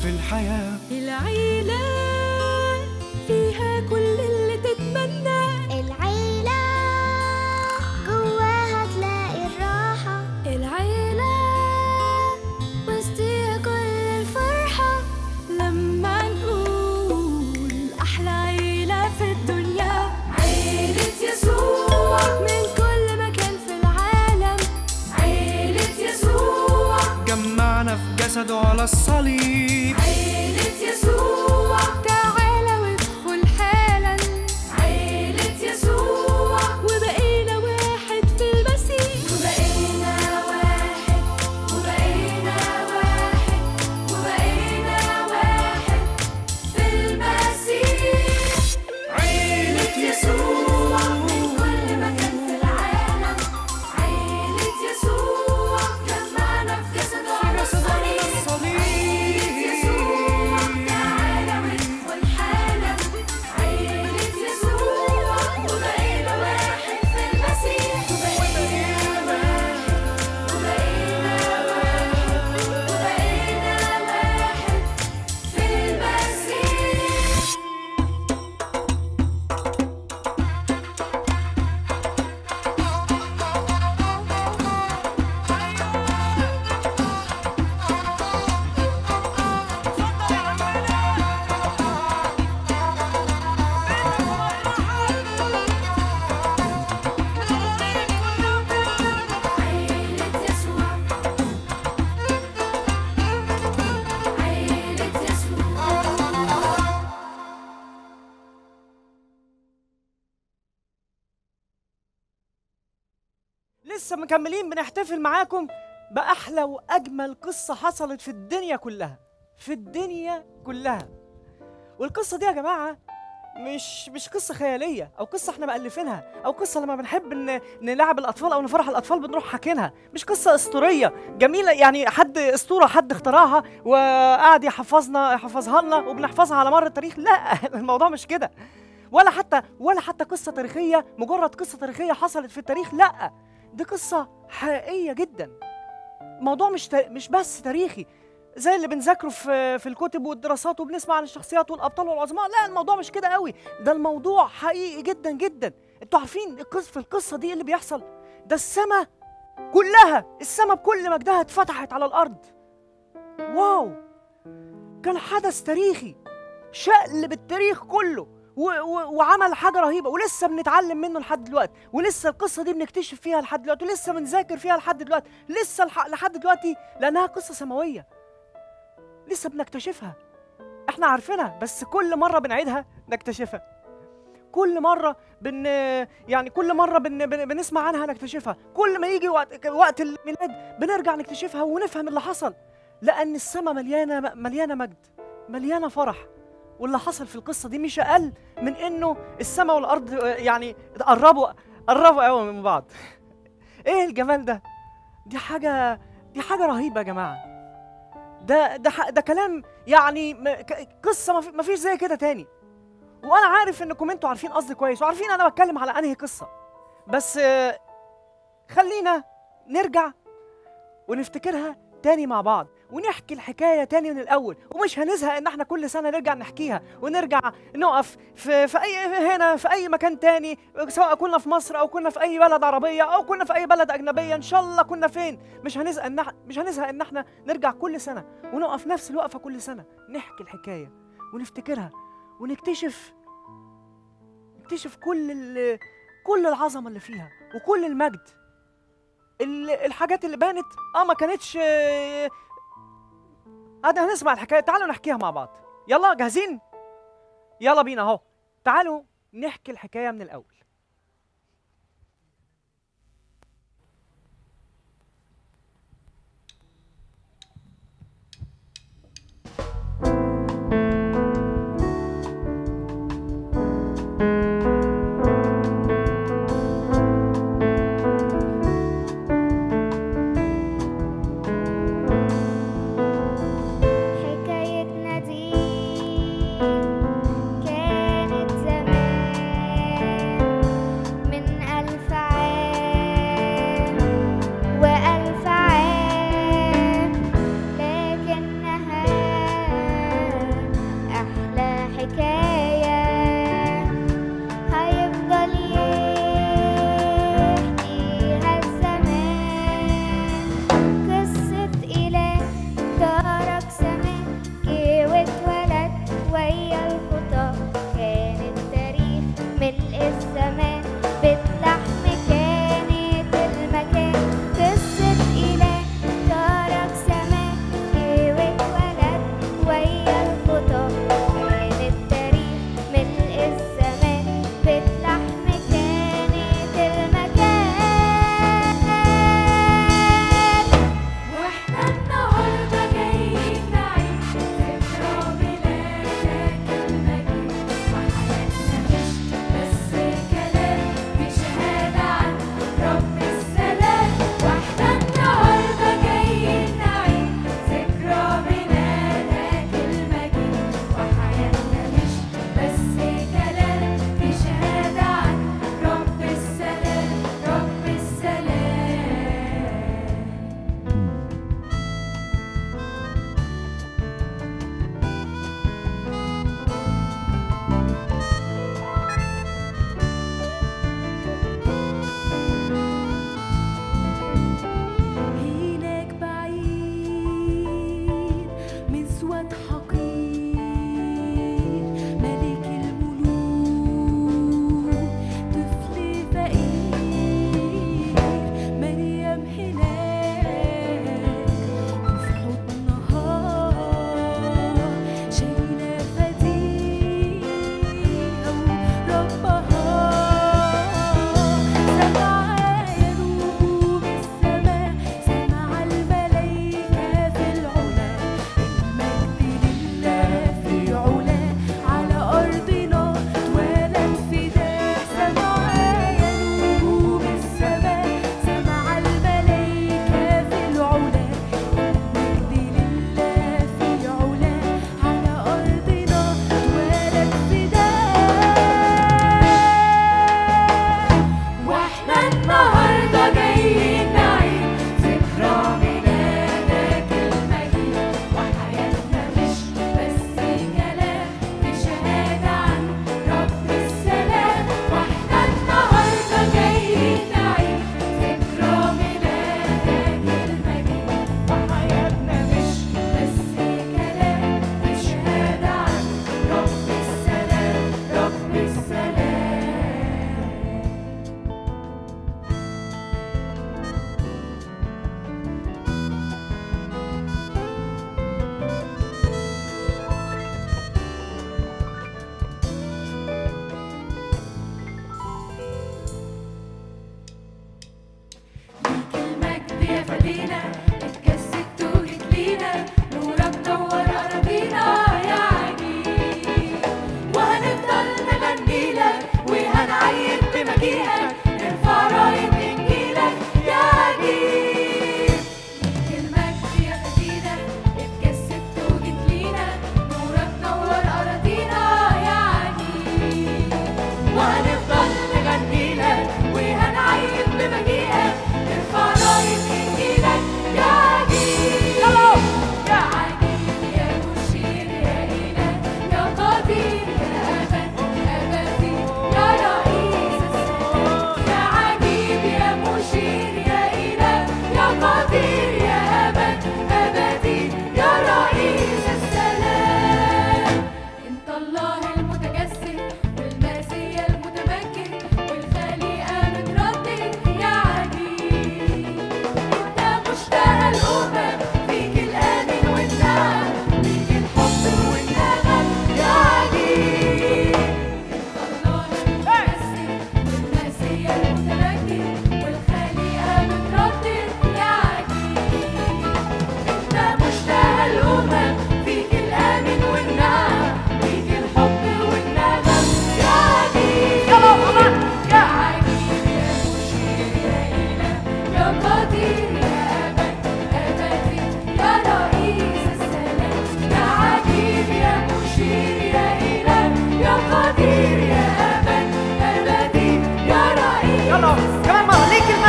في الحياة العيلة فيها كل اللي تتمناه العيلة جواها تلاقي الراحة العيلة وسطيها كل الفرحة لما نقول أحلى عيلة في الدنيا عيلة يسوع من كل مكان في العالم عيلة يسوع جمعنا في جسده على الصليب عيلة يسوع تعالى وادخل حالا عيلة يسوع وبقينا واحد في المسيح وبقينا واحد وبقينا واحد وبقينا واحد في المسيح عيلة يسوع من كل مكان في العالم عيلة يسوع جمعنا في جسده على الصليب عيلة يسوع تعالى وادخل حالا عيلة يسوع وبقينا واحد في المسيح وبقينا واحد وبقينا واحد وبقينا واحد في المسيح عيلة يسوع عيلة يسوع لسه مكملين بنحتفل معاكم بأحلى وأجمل قصة حصلت في الدنيا كلها في الدنيا كلها والقصة دي يا جماعة مش مش قصة خيالية أو قصة احنا مألفينها أو قصة لما بنحب ن... نلعب الأطفال أو نفرح الأطفال بنروح حاكينها مش قصة أسطورية جميلة يعني حد أسطورة حد اخترعها وقعد يحفظنا يحفظها لنا وبنحفظها على مر التاريخ لا الموضوع مش كده ولا حتى ولا حتى قصة تاريخية مجرد قصة تاريخية حصلت في التاريخ لا دي قصة حقيقية جدا الموضوع مش تا... مش بس تاريخي زي اللي بنذاكره في في الكتب والدراسات وبنسمع عن الشخصيات والابطال والعظماء لا الموضوع مش كده قوي ده الموضوع حقيقي جدا جدا انتوا عارفين القص في القصه دي إيه اللي بيحصل ده السماء كلها السماء بكل مجدها اتفتحت على الارض واو كان حدث تاريخي شقلب التاريخ كله و و وعمل حاجه رهيبه ولسه بنتعلم منه لحد دلوقتي ولسه القصه دي بنكتشف فيها لحد دلوقتي ولسه بنذاكر فيها لحد دلوقتي لسه الح- لحد دلوقتي لانها قصه سماويه لسه بنكتشفها احنا عارفينها بس كل مره بنعيدها نكتشفها كل مره بن يعني كل مره بن... بن... بنسمع عنها نكتشفها كل ما يجي وقت وقت الميلاد بنرجع نكتشفها ونفهم اللي حصل لان السماء مليانه مليانه مجد مليانه فرح واللي حصل في القصه دي مش اقل من انه السماء والارض آه، يعني قربوا قربوا قوي من بعض ايه الجمال ده دي حاجه دي حاجه رهيبه يا جماعه ده ده ح- ده كلام يعني م- ك- قصه ما في- ما فيش زي كده تاني وانا عارف انكم انتوا عارفين قصدي كويس وعارفين انا بتكلم على انهي قصه بس آه، خلينا نرجع ونفتكرها تاني مع بعض ونحكي الحكايه تاني من الاول ومش هنزهق ان احنا كل سنه نرجع نحكيها ونرجع نقف في في اي هنا في اي مكان تاني سواء كنا في مصر او كنا في اي بلد عربيه او كنا في اي بلد اجنبيه ان شاء الله كنا فين مش هنزهق ان إح- مش هنزهق ان احنا نرجع كل سنه ونقف نفس الوقفه كل سنه نحكي الحكايه ونفتكرها ونكتشف نكتشف كل ال- كل العظمه اللي فيها وكل المجد ال- الحاجات اللي بانت اه ما كانتش آه، هذا هنسمع الحكايه تعالوا نحكيها مع بعض يلا جاهزين يلا بينا اهو تعالوا نحكي الحكايه من الاول حكايتنا دي كانت زمان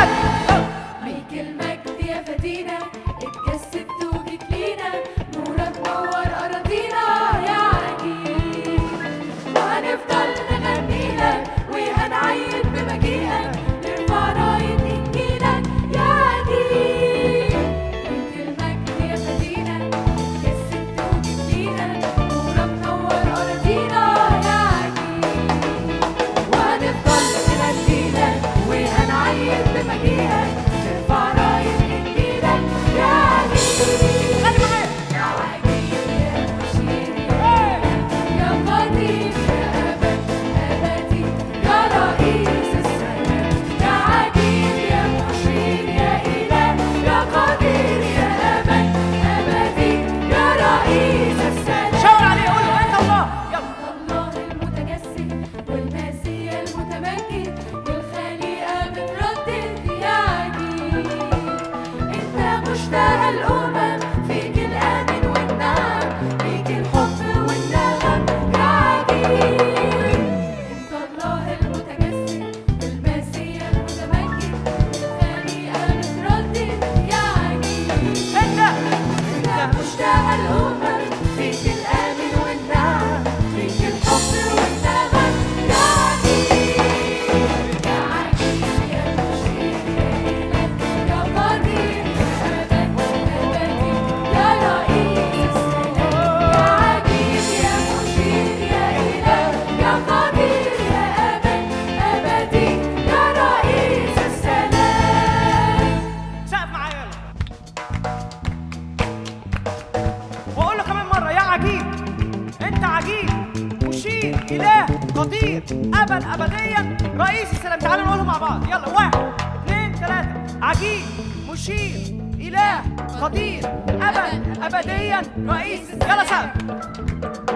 المجد ليك المجد يا فدينا اتجسدت وجيت لينا نورك نور اراضينا يا عجيب وهنفضل نغني لك وهنعيد بمجيئك نرفع راية انجيلك يا عجيب ليك المجد يا فدينا اتجسدت وجيت لينا نورك نور اراضينا يا عجيب وهنفضل نغني لك وهنعيد بمجيئك نرفع راية انجيلك يا عجيب غني معايا يا عجيب يا مشير يا يا قدير يا أبد أبدي يا رئيس السلام يا عجيب يا مشير يا إله يا قدير يا أبد أبدي يا رئيس السلام شاور عليه قول له انت الله يلا الله المتجسد والمسيح المتمجد والخليقة بتردد يا عجيب انت مشتهى الأمم فيك الآمن والنعم فيك الحب والنغم يا عجيب انت الله المتجسد والمسيح المتمجد والخليقة بتردد يا عجيب انت انت مشتاق الأمم فيك الآمن والنعم فيك الحب والنغم يا عجيب يا عجيب يا مشير يا إله يا قدير يا أبد أبدي يا رئيس السلام يا عجيب يا مشير يا إله يا قدير يا أبد أبدي يا رئيس السلام سقف معايا يلا واقول له كمان مره يا عجيب انت عجيب مشير اله قدير ابد ابديا رئيس السلام تعالوا نقولهم مع بعض يلا واحد اثنين ثلاثه عجيب مشير اله قدير ابد ابديا رئيس يلا سقف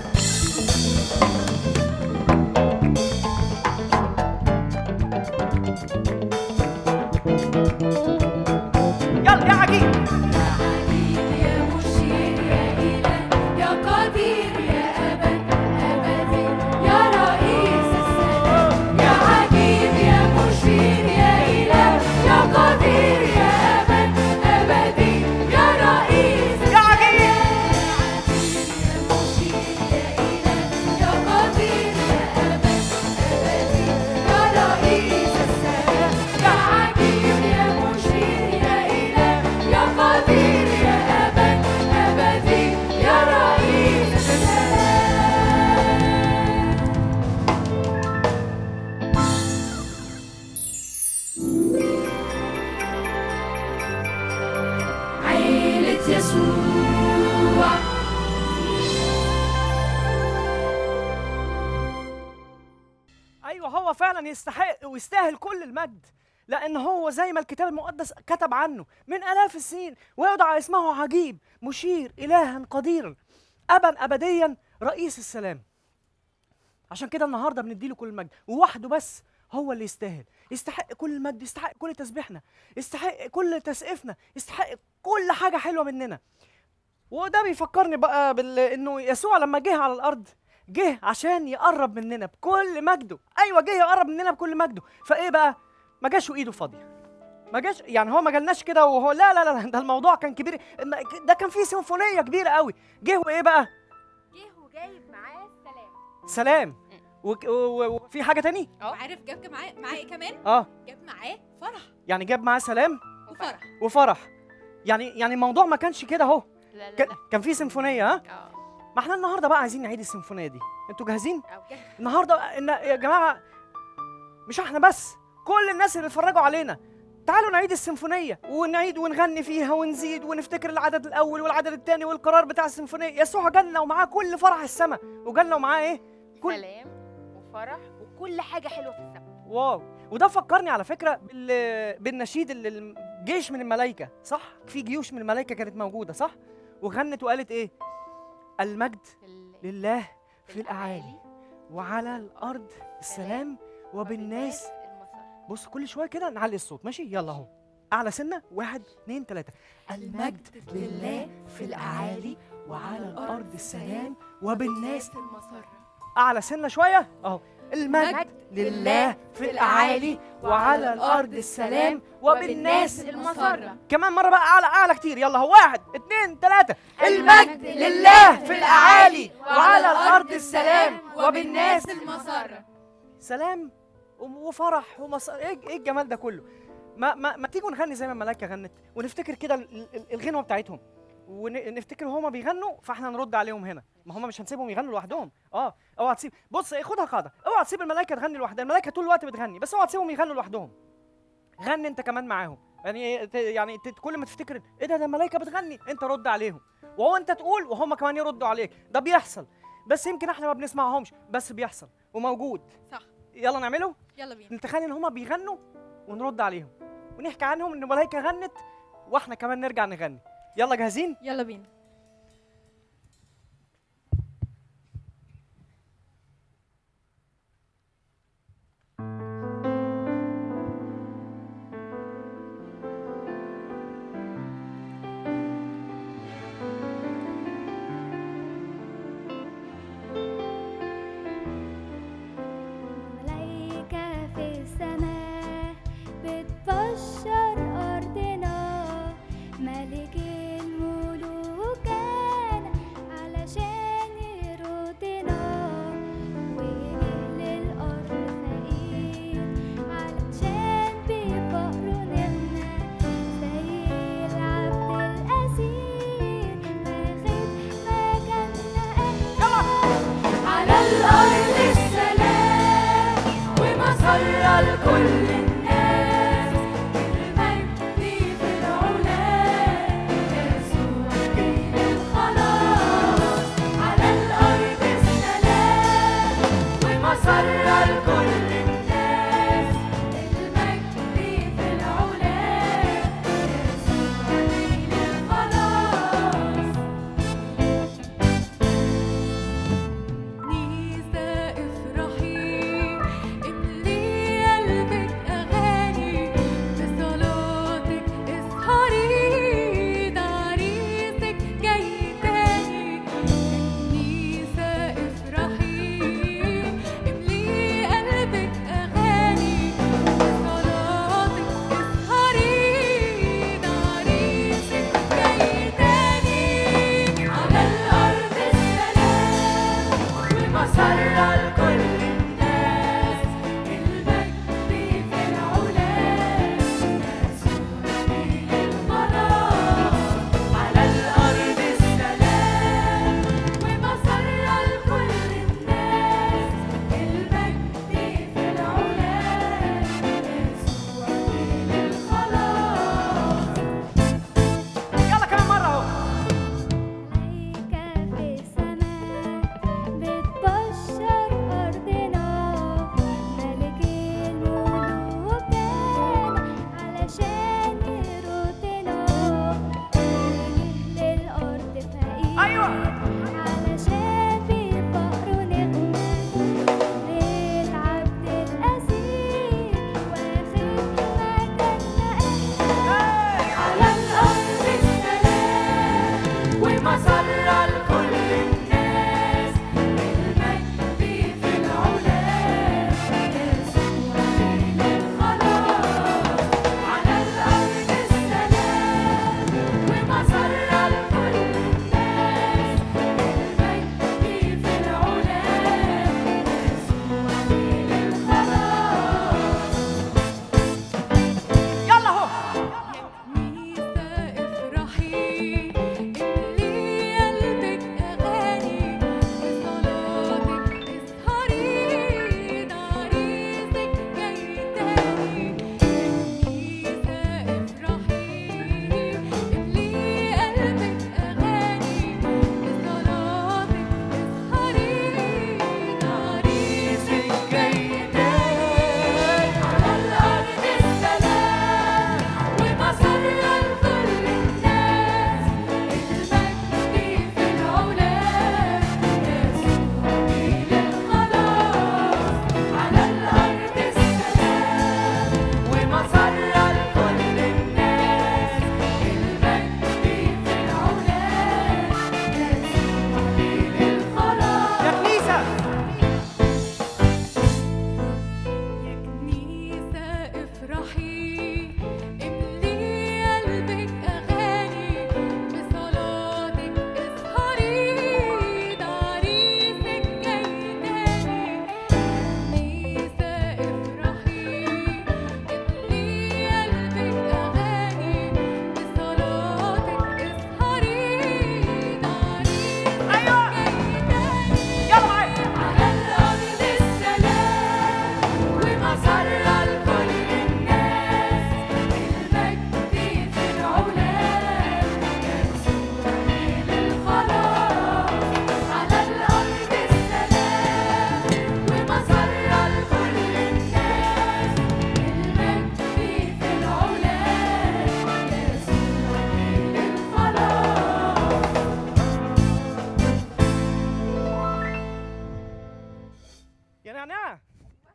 يلا يا عجيب عجيب يا مشير يا إله يا قدير يا أبد أبدي يا رئيس السلام يا عجيب يا مشير يا إله يا قدير يا أبد أبدي يا رئيس يا عجيب يا مشير يا إله يا قدير يا أبد أبدي يا رئيس السلام يا عجيب يا مشير يا إله يا قدير يا أبد أبدي يا رئيس السلام عيلة يسوع ايوه هو فعلا يستحق ويستاهل كل المجد لان هو زي ما الكتاب المقدس كتب عنه من الاف السنين ويدعى اسمه عجيب مشير الها قديرا ابا ابديا رئيس السلام عشان كده النهارده بنديله كل المجد ووحده بس هو اللي يستاهل يستحق كل المجد يستحق كل تسبيحنا يستحق كل تسقيفنا يستحق كل حاجه حلوه مننا وده بيفكرني بقى بال... انه يسوع لما جه على الارض جه عشان يقرب مننا بكل مجده ايوه جه يقرب مننا بكل مجده فايه بقى ما جاش وايده فاضيه ما جاش يعني هو ما جالناش كده وهو لا لا لا ده الموضوع كان كبير ما- ده كان فيه سيمفونيه كبيره قوي جه وايه بقى جه وجايب معاه السلام سلام وك- و- و- وفي حاجه تاني وعارف جاب معاه معاه ايه كمان اه جاب معاه فرح يعني جاب معاه سلام وفرح وفرح يعني يعني الموضوع ما كانش كده اهو لا لا ك- كان فيه سيمفونيه ها اه ما احنا النهارده بقى عايزين نعيد السيمفونيه دي انتوا جاهزين أو جه النهارده ان يا جماعه مش احنا بس كل الناس اللي اتفرجوا علينا تعالوا نعيد السيمفونيه ونعيد ونغني فيها ونزيد ونفتكر العدد الاول والعدد الثاني والقرار بتاع السيمفونيه يسوع جالنا ومعاه كل فرح السماء وجالنا ومعاه ايه كل سلام وفرح وكل حاجه حلوه في السماء واو وده فكرني على فكره بال... بالنشيد اللي الجيش من الملائكه صح في جيوش من الملائكه كانت موجوده صح وغنت وقالت ايه المجد ال- لله في الاعالي وعلى الارض السلام وبالناس المسار بص كل شويه كده نعلي الصوت ماشي يلا اهو اعلى سنه واحد اتنين تلاته المجد لله في الاعالي وعلى الارض السلام وبالناس المسار اعلى سنه شويه اهو المجد لله في الأعالي وعلى الأرض السلام وبالناس المسرة كمان مرة بقى أعلى أعلى كتير يلا هو واحد اتنين تلاتة المجد لله في الأعالي وعلى الأرض السلام وبالناس المسرة سلام وفرح ومص... ايه إيه الجمال ده كله ما ما, ما تيجوا نغني زي ما الملائكه غنت ونفتكر كده ال- ال- الغنوه بتاعتهم ونفتكر هما بيغنوا فاحنا نرد عليهم هنا ما هم مش هنسيبهم يغنوا لوحدهم اه اوعى تسيب بص إيه، خدها قاعده اوعى تسيب الملائكه تغني لوحدها الملائكه طول الوقت بتغني بس اوعى تسيبهم يغنوا لوحدهم غني انت كمان معاهم يعني ت- يعني ت- كل ما تفتكر ايه ده ده الملائكه بتغني انت رد عليهم وهو انت تقول وهم كمان يردوا عليك ده بيحصل بس يمكن احنا ما بنسمعهمش بس بيحصل وموجود صح يلا نعمله يلا بينا نتخيل ان هما بيغنوا ونرد عليهم ونحكي عنهم ان الملائكه غنت واحنا كمان نرجع نغني يلا جاهزين يلا بينا ملايكة في السماء بتبشر أرضنا ملك الملوك كان علشان يردنا وجه للأرض فقير علشان بفقره نمنا زي العبد الأسير واخد مكاننا احنا على الأرض السلام ومسرة لكل الناس المجد في العلا يسوع دين الخلاص على الأرض السلام ومسرة لكل الناس المجد في العلا يسوع دين الخلاص نيسا افرحي املي قلبك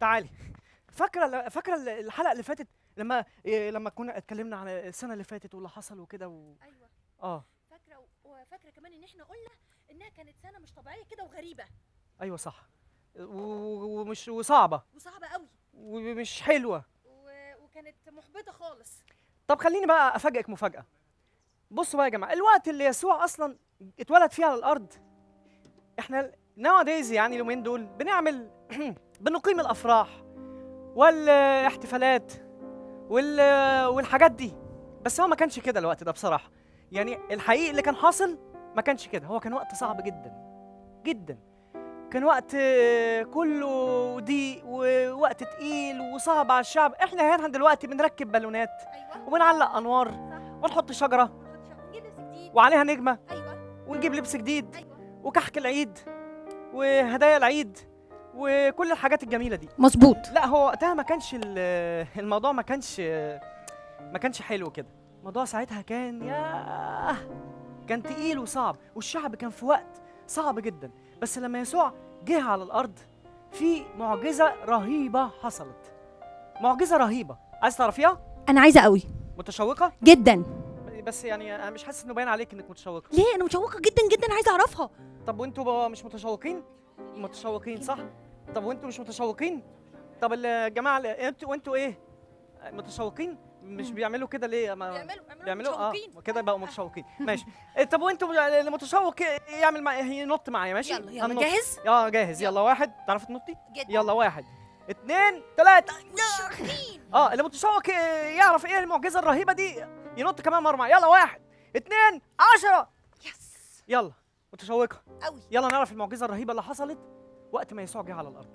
تعالي فاكره فاكره الحلقه اللي فاتت لما إيه لما كنا اتكلمنا عن السنه اللي فاتت واللي حصل وكده و... ايوه اه فاكره و- وفاكره كمان ان احنا قلنا انها كانت سنه مش طبيعيه كده وغريبه ايوه صح و- ومش وصعبه وصعبه قوي ومش حلوه و... وكانت محبطه خالص طب خليني بقى افاجئك مفاجاه بصوا بقى يا جماعه الوقت اللي يسوع اصلا اتولد فيه على الارض احنا nowadays يعني اليومين دول بنعمل بنقيم الافراح والاحتفالات وال والحاجات دي بس هو ما كانش كده الوقت ده بصراحه يعني الحقيقي اللي كان حاصل ما كانش كده هو كان وقت صعب جدا جدا كان وقت آه، كله ضيق ووقت تقيل وصعب على الشعب احنا هنا دلوقتي بنركب بالونات ايوه وبنعلق انوار صح ونحط شجره نجيب لبس جديد وعليها نجمه ايوه ونجيب لبس جديد ايوه وكحك العيد وهدايا العيد وكل الحاجات الجميله دي مظبوط لا هو وقتها ما كانش ال- الموضوع ما كانش ما كانش حلو كده الموضوع ساعتها كان يا كان تقيل وصعب والشعب كان في وقت صعب جدا بس لما يسوع جه على الارض في معجزه رهيبه حصلت معجزه رهيبه عايز تعرفيها انا عايزه قوي متشوقه جدا بس يعني انا مش حاسس انه باين عليك انك متشوقه ليه انا متشوقه جدا جدا عايزه اعرفها طب وانتوا بقى مش متشوقين متشوقين صح طب وانتوا مش متشوقين طب الجماعه اللي- انتوا وانتوا ايه متشوقين مش بيعملوا كده ليه ما بيعملوا بيعملوا اه كده بقوا متشوقين ماشي إيه، طب وانتوا اللي متشوق يعمل معايا ينط معايا ماشي يلا يلا هننط. جاهز اه جاهز يلا واحد تعرفي تنطي جدا يلا واحد اتنين تلاتة متشوقين اه اللي متشوق يعرف ايه المعجزة الرهيبة دي ينط كمان مرة معايا يلا واحد اتنين عشرة يس يلا متشوقة قوي يلا نعرف المعجزة الرهيبة اللي حصلت وقت ما يسوع جه على الأرض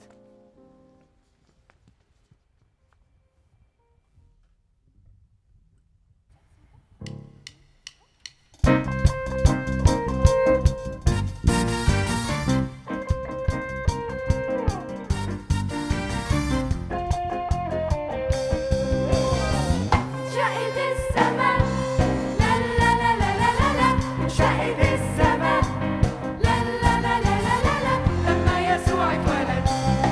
شقت السما لا لا لا لا لا لا لا شقت السما لا لا لا لا لا لا لا لما يسوع اتولد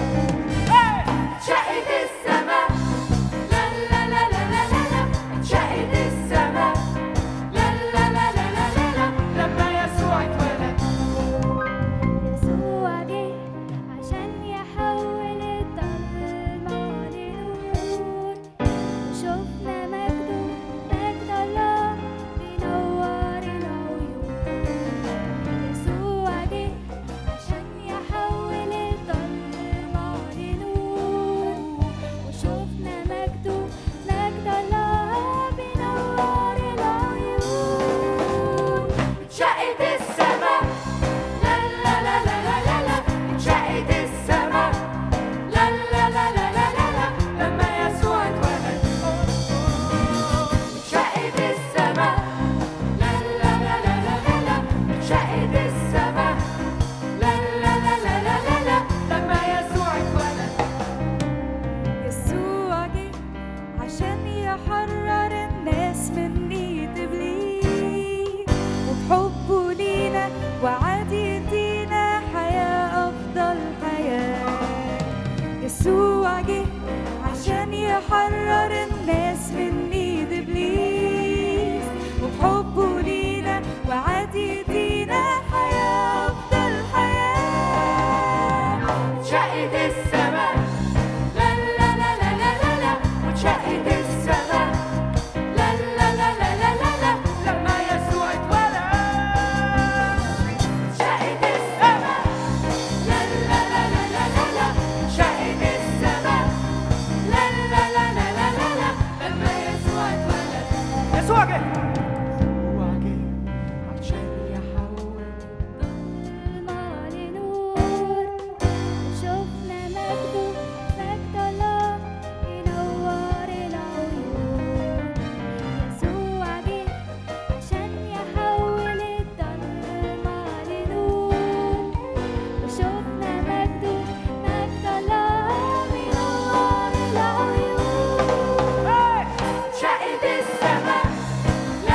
شقت السما لا لا لا لا لا لا لا شقت السما لا لا لا لا لا لا لا لما يسوع اتولد يسوع جه عشان يحول الضلمة لنور شفنا مجده مجد الله بينور العيون يسوع جه عشان يحول الضلمة لنور وشفنا مجده مجد الله بينور العيون شقت السما لا لا لا لا لا لا لا شقت السما لا لا لا لا لا لا لا لما يسوع اتولد شقت السما لا لا لا لا لا لا لا شقت السما لا لا لا لا لا لا لا لما يسوع اتولد يسوع جه عشان يحرر الناس من ايد ابليس وبحبه لينا وعاد يدينا حياة افضل حياة يسوع جه عشان يحرر الناس من ايد ابليس وبحبه لينا وعاد يدينا حياة افضل حياة شقت السما لا لا لا لا لا لا لا وشقت السما لا لا لا لا لا لا لا لما يسوع اتولد شقت السما لا لا لا لا لا لا لا شقت السما لا لا لا لا لا لا لا لما يسوع اتولد يسوع جه يسوع جه عشان يحول ضلمة لنور شفنا مجده مجد الله ينور العيون يسوع جه عشان يحول الضلمة لنور وشفنا مجده مجد الله ينور العيون شقت السما لا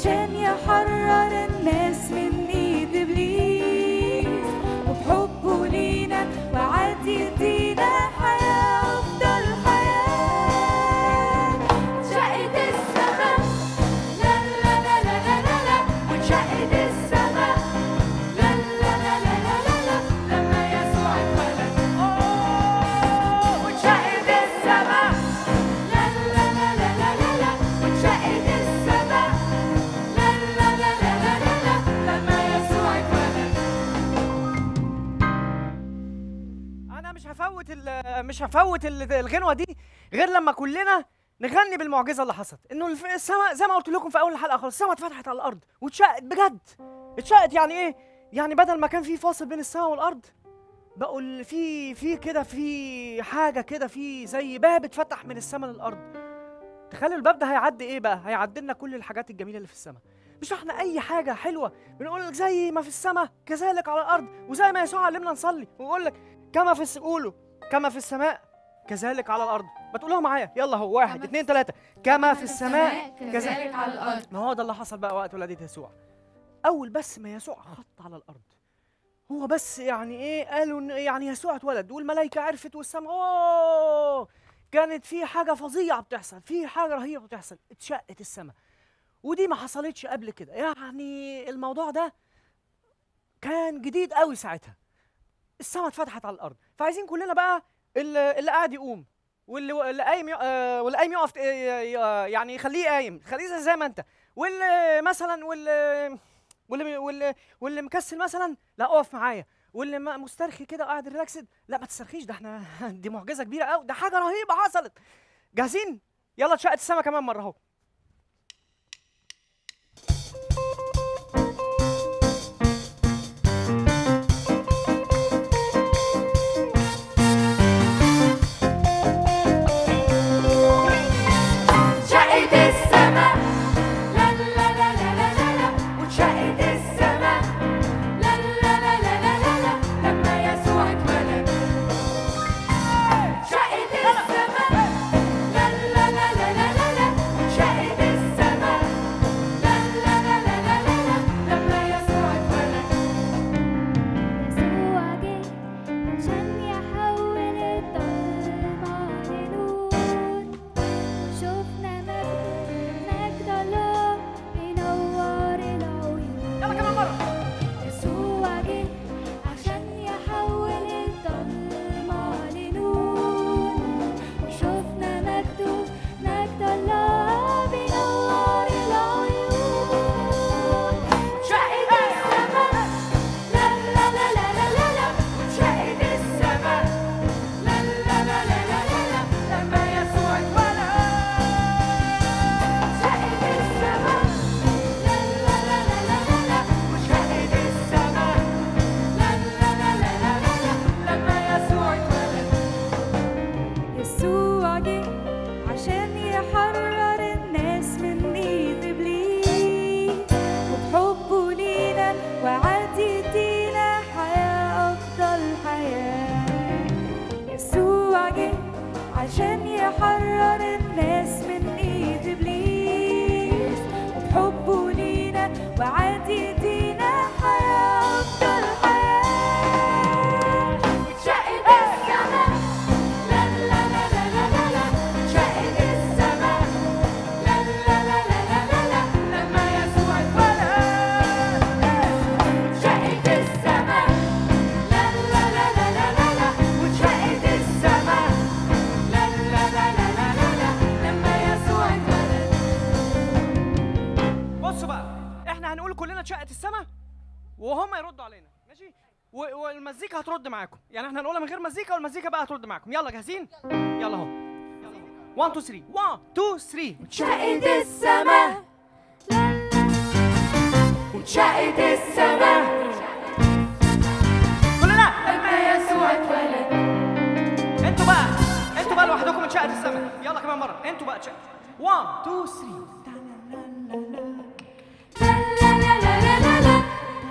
عشان يحرر الناس من ايد ابليس وبحبه لينا وعد يدينا حياة افضل حياة شقت السما لا لا لا لا لا لا لا وانشقت السما لا لا لا لا لا لا لا لما يسوع اتولد وانشقت السما لا لا لا لا لا لا لا وانشقت السما لا لا لا لا لا لا لا لما يسوع اتولد انا مش هفوت ال- مش هفوت ال- الغنوه دي غير لما كلنا نغني بالمعجزه اللي حصلت انه الف- السماء زي ما قلت لكم في اول الحلقه خالص السماء اتفتحت على الارض واتشقت بجد اتشقت يعني ايه يعني بدل ما كان في فاصل بين السماء والارض بقوا ال- في في كده في حاجه كده في زي باب اتفتح من السماء للارض تخيلوا الباب ده هيعدي ايه بقى هيعدي لنا كل الحاجات الجميله اللي في السماء مش احنا اي حاجه حلوه بنقول لك زي ما في السماء كذلك على الارض وزي ما يسوع علمنا نصلي ويقول لك كما في الس- قولوا كما في السماء كذلك على الارض ما تقولوها معايا يلا هو واحد اتنين تلاته كما في السماء كذلك على الارض ما هو ده اللي حصل بقى وقت ولادة يسوع اول بس ما يسوع خط على الارض هو بس يعني ايه قالوا ان يعني يسوع اتولد والملائكه عرفت والسماء اوه كانت في حاجه فظيعه بتحصل في حاجه رهيبه بتحصل اتشقت السماء ودي ما حصلتش قبل كده يعني الموضوع ده كان جديد قوي ساعتها السماء اتفتحت على الارض فعايزين كلنا بقى اللي, اللي قاعد يقوم واللي اللي قايم يق- آه، واللي قايم يقف آه، ي- يعني يخليه قايم خليه زي- زي ما انت واللي مثلا واللي واللي واللي, واللي مكسل مثلا لا اقف معايا واللي م- مسترخي كده قاعد ريلاكسد لا ما تسترخيش ده احنا دي معجزه كبيره قوي ده حاجه رهيبه حصلت جاهزين يلا اتشقت السما كمان مره اهو شقت السما لا لا لا لا لا لا لا وانشقت السما لا لا لا لا لا لا لا لما يسوع اتولد شقت السما لا لا لا لا لا لا لا وانشقت السما لا لا لا لا لا لا لا لما يسوع اتولد يسوع جه عشان يحول الضلمة لنور شفنا مجد مجد الله بينور العيون يلا كمان مره يسوع جه عشان يحول الضلمة لنور وشفنا مجده مجد الله بينور العيون شقت السما لا لا لا لا لا لا لا شقت السما لا لا لا لا لا لا لا لما يسوع اتولد شقت السما لا لا لا لا لا لا لا وشقت السما لا لا لا لا لا لا لا لما يسوع اتولد يسوع جه عشان يحرر الناس من ايد ابليس وبحبه لينا وعد يدينا حياة افضل حياة يسوع جه عشان يحرر الناس من ايد ابليس وبحبه لينا وعد يدينا حياة افضل حياة شقت السما لا لا لا لا لا لا لا شقت السما لا لا لا لا لا لا لا لما يسوع اتولد شقت السما لا لا لا لا لا لا لا وشقت السما لا لا لا لا لا لا لا لما يسوع اتولد بصوا بقى احنا هنقول كلنا اتشقت السما وهم يردوا علينا ماشي و- والمزيكا هترد معاكم يعني احنا هنقولها من غير مزيكا والمزيكا بقى هترد معاكم يلا جاهزين يلا اهو 1 2 3 1 2 3 شقت السما وشقت السما كلنا لما يسوع اتولد انتوا بقى انتوا بقى لوحدكم اتشقت السما يلا كمان مره انتوا بقى اتشقت 1 2 3 لا لا لا لا لا لا لا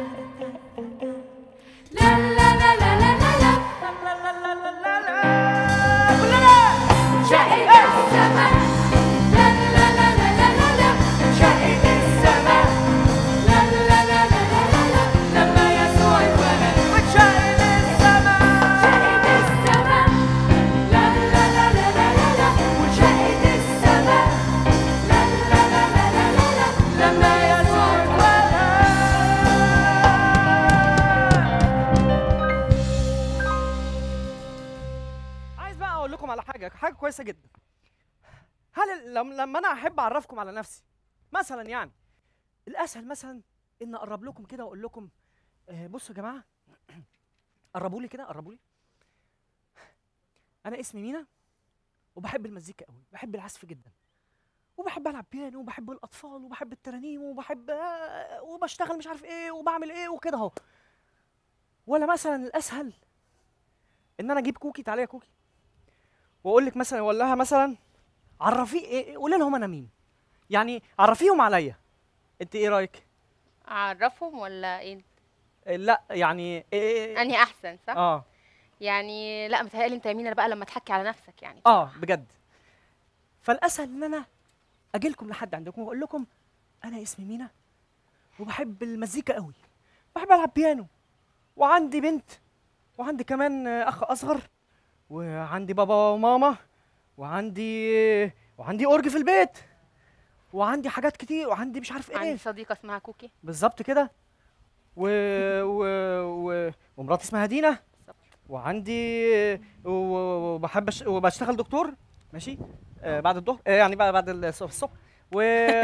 لا لا لا لا لا لا لا كلنا شقت السما لا لا لا لا لا لا لا شقت السما اقول لكم على حاجه حاجه كويسه جدا هل لما لما انا احب اعرفكم على نفسي مثلا يعني الاسهل مثلا ان اقرب لكم كده واقول لكم آه، بصوا يا جماعه قربوا لي كده قربوا لي انا اسمي مينا وبحب المزيكا قوي بحب العزف جدا وبحب العب بيانو وبحب الاطفال وبحب الترانيم وبحب آه، وبشتغل مش عارف ايه وبعمل ايه وكده اهو ولا مثلا الاسهل ان انا اجيب كوكي تعالى يا كوكي واقول لك مثلا اقول لها مثلا عرفي إيه قولي لهم انا مين يعني عرفيهم عليا انت ايه رايك اعرفهم ولا ايه إيه، لا يعني إيه إيه انهي احسن صح اه يعني لا متهيألي انت يمين بقى لما تحكي على نفسك يعني اه بجد فالاسهل ان انا اجي لكم لحد عندكم واقول لكم انا اسمي مينا وبحب المزيكا قوي بحب العب بيانو وعندي بنت وعندي كمان آه، اخ اصغر وعندي بابا وماما وعندي وعندي اورج في البيت وعندي حاجات كتير وعندي مش عارف عندي ايه صديقه اسمها كوكي بالظبط كده و... و... و... ومراتي اسمها دينا بالظبط. وعندي و- و- وبحب أش... وبشتغل دكتور ماشي آه بعد الظهر آه يعني بعد بعد الص- الصبح و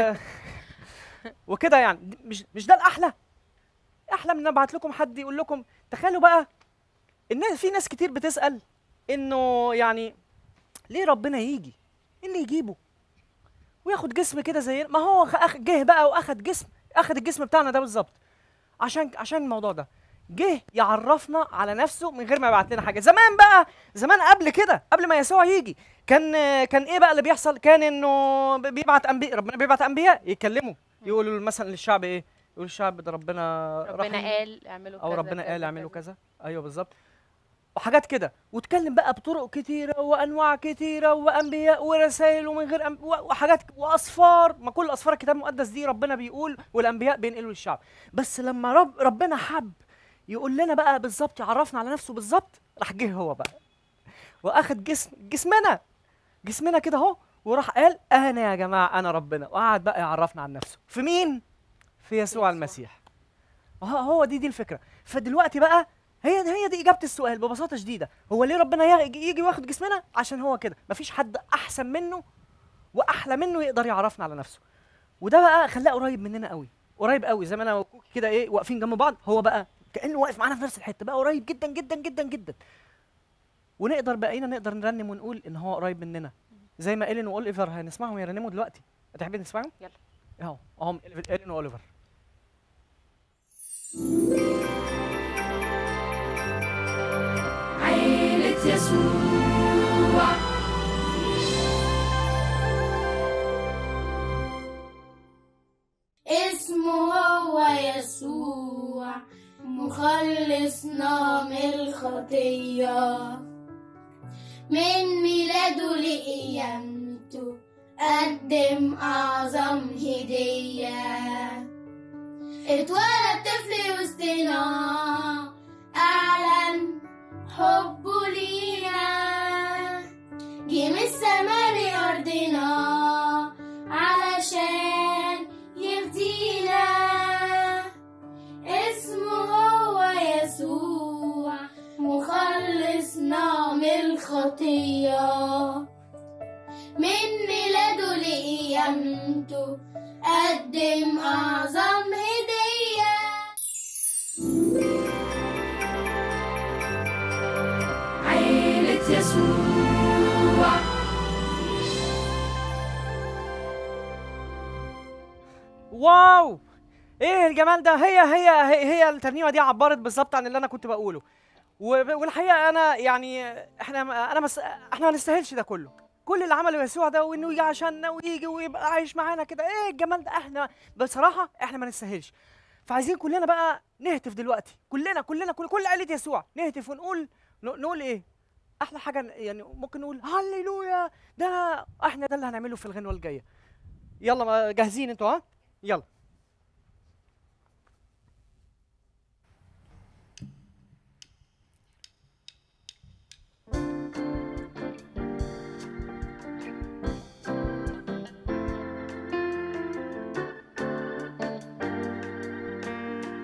وكده يعني دي- مش مش ده الاحلى احلى من ان ابعت لكم حد يقول لكم تخيلوا بقى الناس في ناس كتير بتسال انه يعني ليه ربنا يجي ايه اللي يجيبه وياخد جسم كده زي ما هو خ- أخ- جه بقى واخد جسم اخد الجسم بتاعنا ده بالظبط عشان عشان الموضوع ده جه يعرفنا على نفسه من غير ما يبعت لنا حاجه زمان بقى زمان قبل كده قبل ما يسوع يجي كان كان ايه بقى اللي بيحصل كان انه بيبعت انبياء ربنا بيبعت انبياء يتكلموا يقولوا مثلا للشعب ايه يقول الشعب ده ربنا ربنا رحم قال اعملوا او كذا ربنا كذا قال اعملوا كذا. كذا ايوه بالظبط وحاجات كده واتكلم بقى بطرق كتيره وانواع كتيره وانبياء ورسائل ومن غير أنب... و- وحاجات واصفار ما كل اصفار الكتاب المقدس دي ربنا بيقول والانبياء بينقلوا للشعب بس لما رب ربنا حب يقول لنا بقى بالظبط يعرفنا على نفسه بالظبط راح جه هو بقى واخد جسم جسمنا جسمنا كده اهو وراح قال انا يا جماعه انا ربنا وقعد بقى يعرفنا عن نفسه في مين في يسوع يسوع. المسيح وه- هو دي دي الفكره فدلوقتي بقى هي هي دي اجابه السؤال ببساطه شديده هو ليه ربنا يجي, يجي واخد جسمنا عشان هو كده مفيش حد احسن منه واحلى منه يقدر يعرفنا على نفسه وده بقى خلاه قريب مننا قوي قريب قوي زي ما انا وكوكي كده ايه واقفين جنب بعض هو بقى كانه واقف معانا في نفس الحته بقى قريب جدا جدا جدا جدا ونقدر بقينا نقدر نرنم ونقول ان هو قريب مننا زي ما ايلين واوليفر هنسمعهم يرنموا دلوقتي هتحبي نسمعهم يلا. اهو اهم ايلين واوليفر عيلة يسوع اسمه هو يسوع مخلصنا من الخطية من ميلاده لقيامته قدم أعظم هدية اتولد طفل وسطنا أعلن حبه لينا جه من السما لأرضنا علشان يفدينا اسمه هو يسوع مخلصنا من الخطية من ميلاده لقيامته قدم أعظم هدية عيلة يسوع واو ايه الجمال ده هي هي هي, هي الترنيمه دي عبرت بالظبط عن اللي انا كنت بقوله وب- والحقيقه انا يعني احنا انا مس احنا ما نستاهلش ده كله كل اللي عمله يسوع ده وانه يجي عشاننا ويجي ويبقى عايش معانا كده ايه الجمال ده احنا بصراحه احنا ما نستاهلش فعايزين كلنا بقى نهتف دلوقتي كلنا كلنا كل كل عيله يسوع نهتف ونقول ن- نقول ايه احلى حاجه يعني ممكن نقول هللويا ده أنا احنا ده اللي هنعمله في الغنوه الجايه يلا ما- جاهزين انتوا ها يلا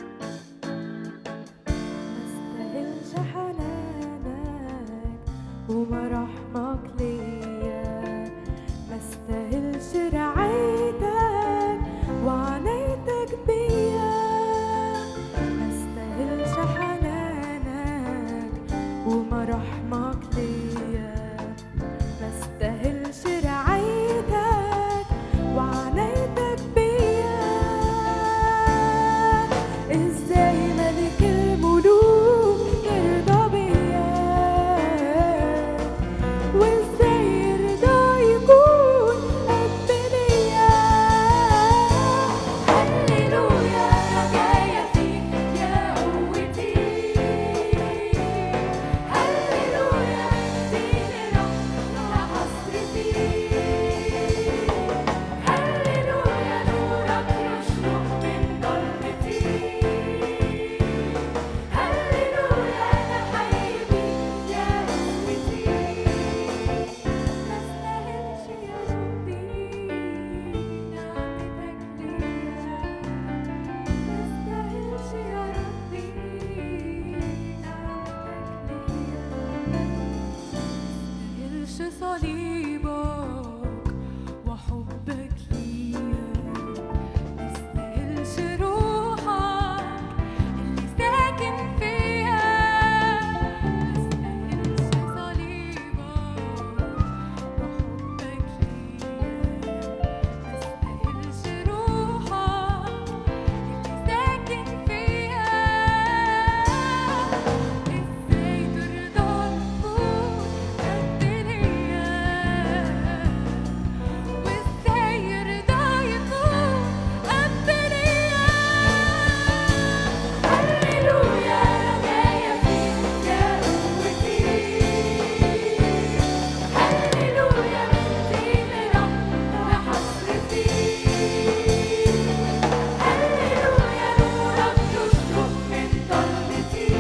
مستاهلش حنانك ومراحمك ليا ما استاهلش رعايتك وعنايتك بيا ما استاهلش حنانك ومراحمك ليا ما استاهلش رعايتك وعنايتك بيا ازاي ملك الملوك يرضى بيا وازاي يرضى يكون قد ليا هللويا انا جايه فيك يا قوتي هللويا اديني رحمه حسرتي هللويا نورك يشرق من ضلمتي هللويا انا حبيبي يا قوتي ما استاهلش يا ربي نعمتك ليا ما استاهلش يا ربي نعمتك ليا ما استاهلش صليبك وحبك ليا ما استاهلش روحك اللي ساكن فيا ما استاهلش صليبك وحبك ليا ما استاهلش روحك اللي ساكن فيا ازاي ترضى تكون قد ليا وازاي يرضى يكون قد ليا هللويا انا جايه فيك يا قوتي هللويا مديني رحمه حسرتي هللويا نورك يشرق من ضلمتي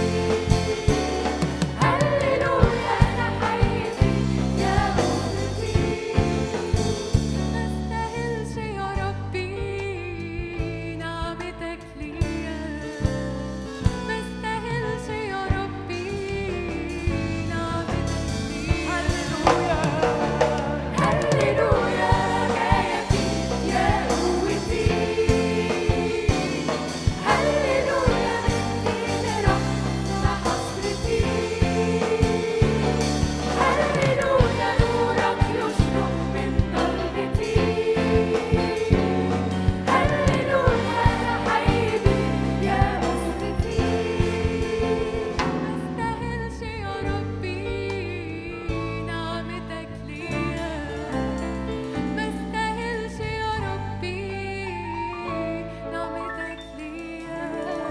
هللويا انا حبيبي يا قوتي ما استاهلش يا ربي نعمتك ليا ما استاهلش يا ربي نعمتك ليا هللويا هللويا جايه فيك يا قوتي هللويا مديني رحمه حسرتي هللويا نورك يشرق من ضلمتي هللويا انا حبيبي يا اسرتي ما استاهلش يا ربي نعمتك ليا ما استاهلش يا ربي نعمتك ليا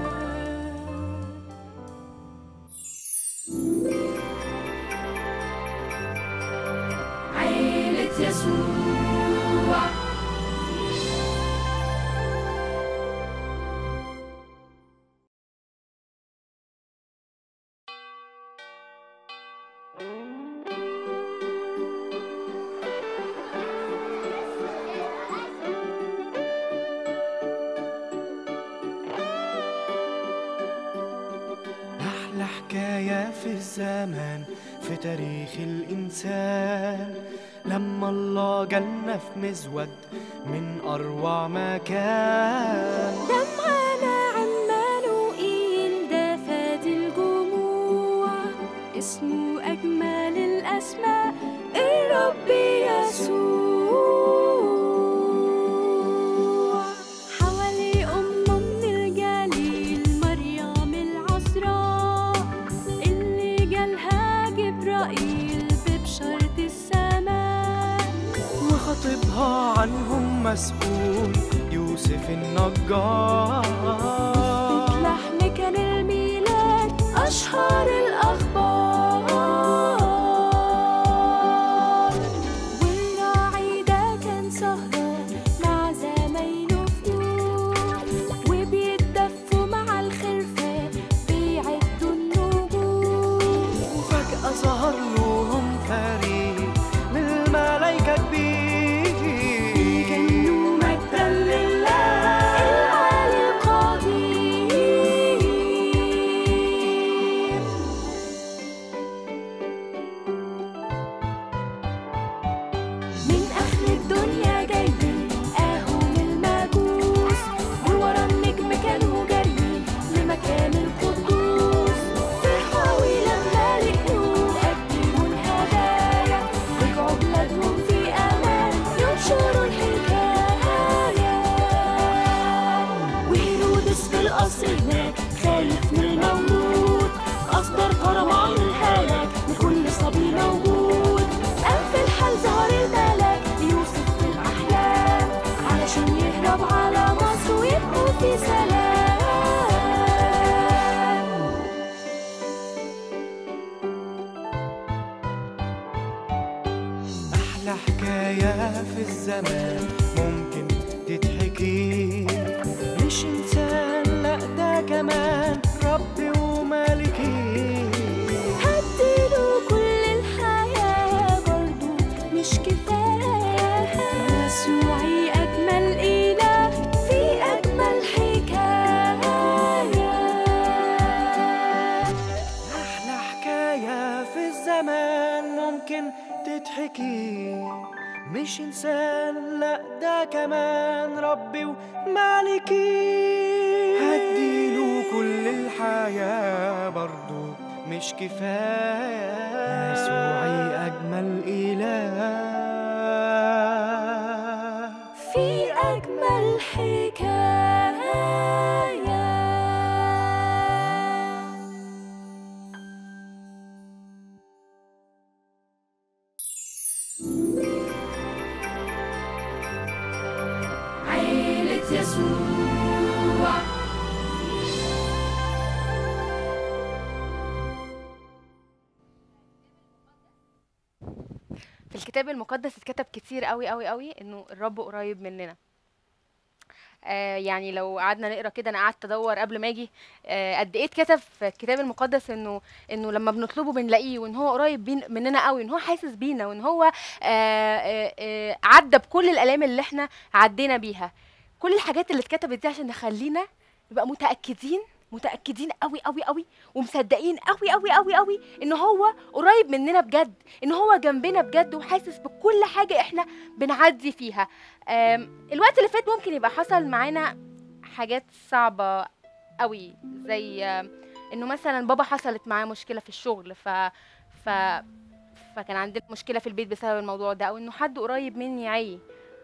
عيلة يسوع أحلى حكاية في الزمان في تاريخ الإنسان لما الله جالنا في مزود من أروع مكان دمعنا عمانوئيل ده فادي الجموع اسمه أجمل الأسماء الرب يسوع حوالي أمه من الجليل مريم العذراء اللي جالها جبرائيل ببشارة السماء وخطيبها عنهم مسؤول يوسف النجار لحم كان الميلاد أشهر الأخبار والراعي ده كان سهران مع زمايله فوق وبيتدفوا مع الخرفان بيعدوا النجوم وفجأة ظهر لهم فريق من الملايكة كبير كانوا مجدا لله العالي القدير أحلى حكاية في الزمان ممكن تتحكي مش إنسان لأ ده كمان ربي ومالكي هديله كل الحياة برضو مش كفاية يسوعي أجمل إله في أجمل حكاية أحلى حكاية في الزمان ممكن تتحكي مش إنسان لأ ده كمان ربي ومالكي هديله كل الحياة برضو مش كفاية يسوعي أجمل إله في أجمل حكاية عيلة يسوع في الكتاب المقدس اتكتب كتير قوي قوي قوي انه الرب قريب مننا آه يعني لو قعدنا نقرا كده انا قعدت ادور قبل ما اجي آه قد ايه اتكتب في الكتاب المقدس انه انه لما بنطلبه بنلاقيه وان هو قريب بين مننا قوي وان هو حاسس بينا وان هو آه آه آه عدى بكل الالام اللي احنا عدينا بيها كل الحاجات اللي اتكتبت دي عشان نخلينا نبقى متاكدين متاكدين قوي قوي قوي ومصدقين قوي قوي قوي قوي ان هو قريب مننا بجد ان هو جنبنا بجد وحاسس بكل حاجه احنا بنعدي فيها آم، الوقت اللي فات ممكن يبقى حصل معانا حاجات صعبه قوي زي آم، انه مثلا بابا حصلت معاه مشكله في الشغل ف ف فكان عندنا مشكله في البيت بسبب الموضوع ده او انه حد قريب مني عي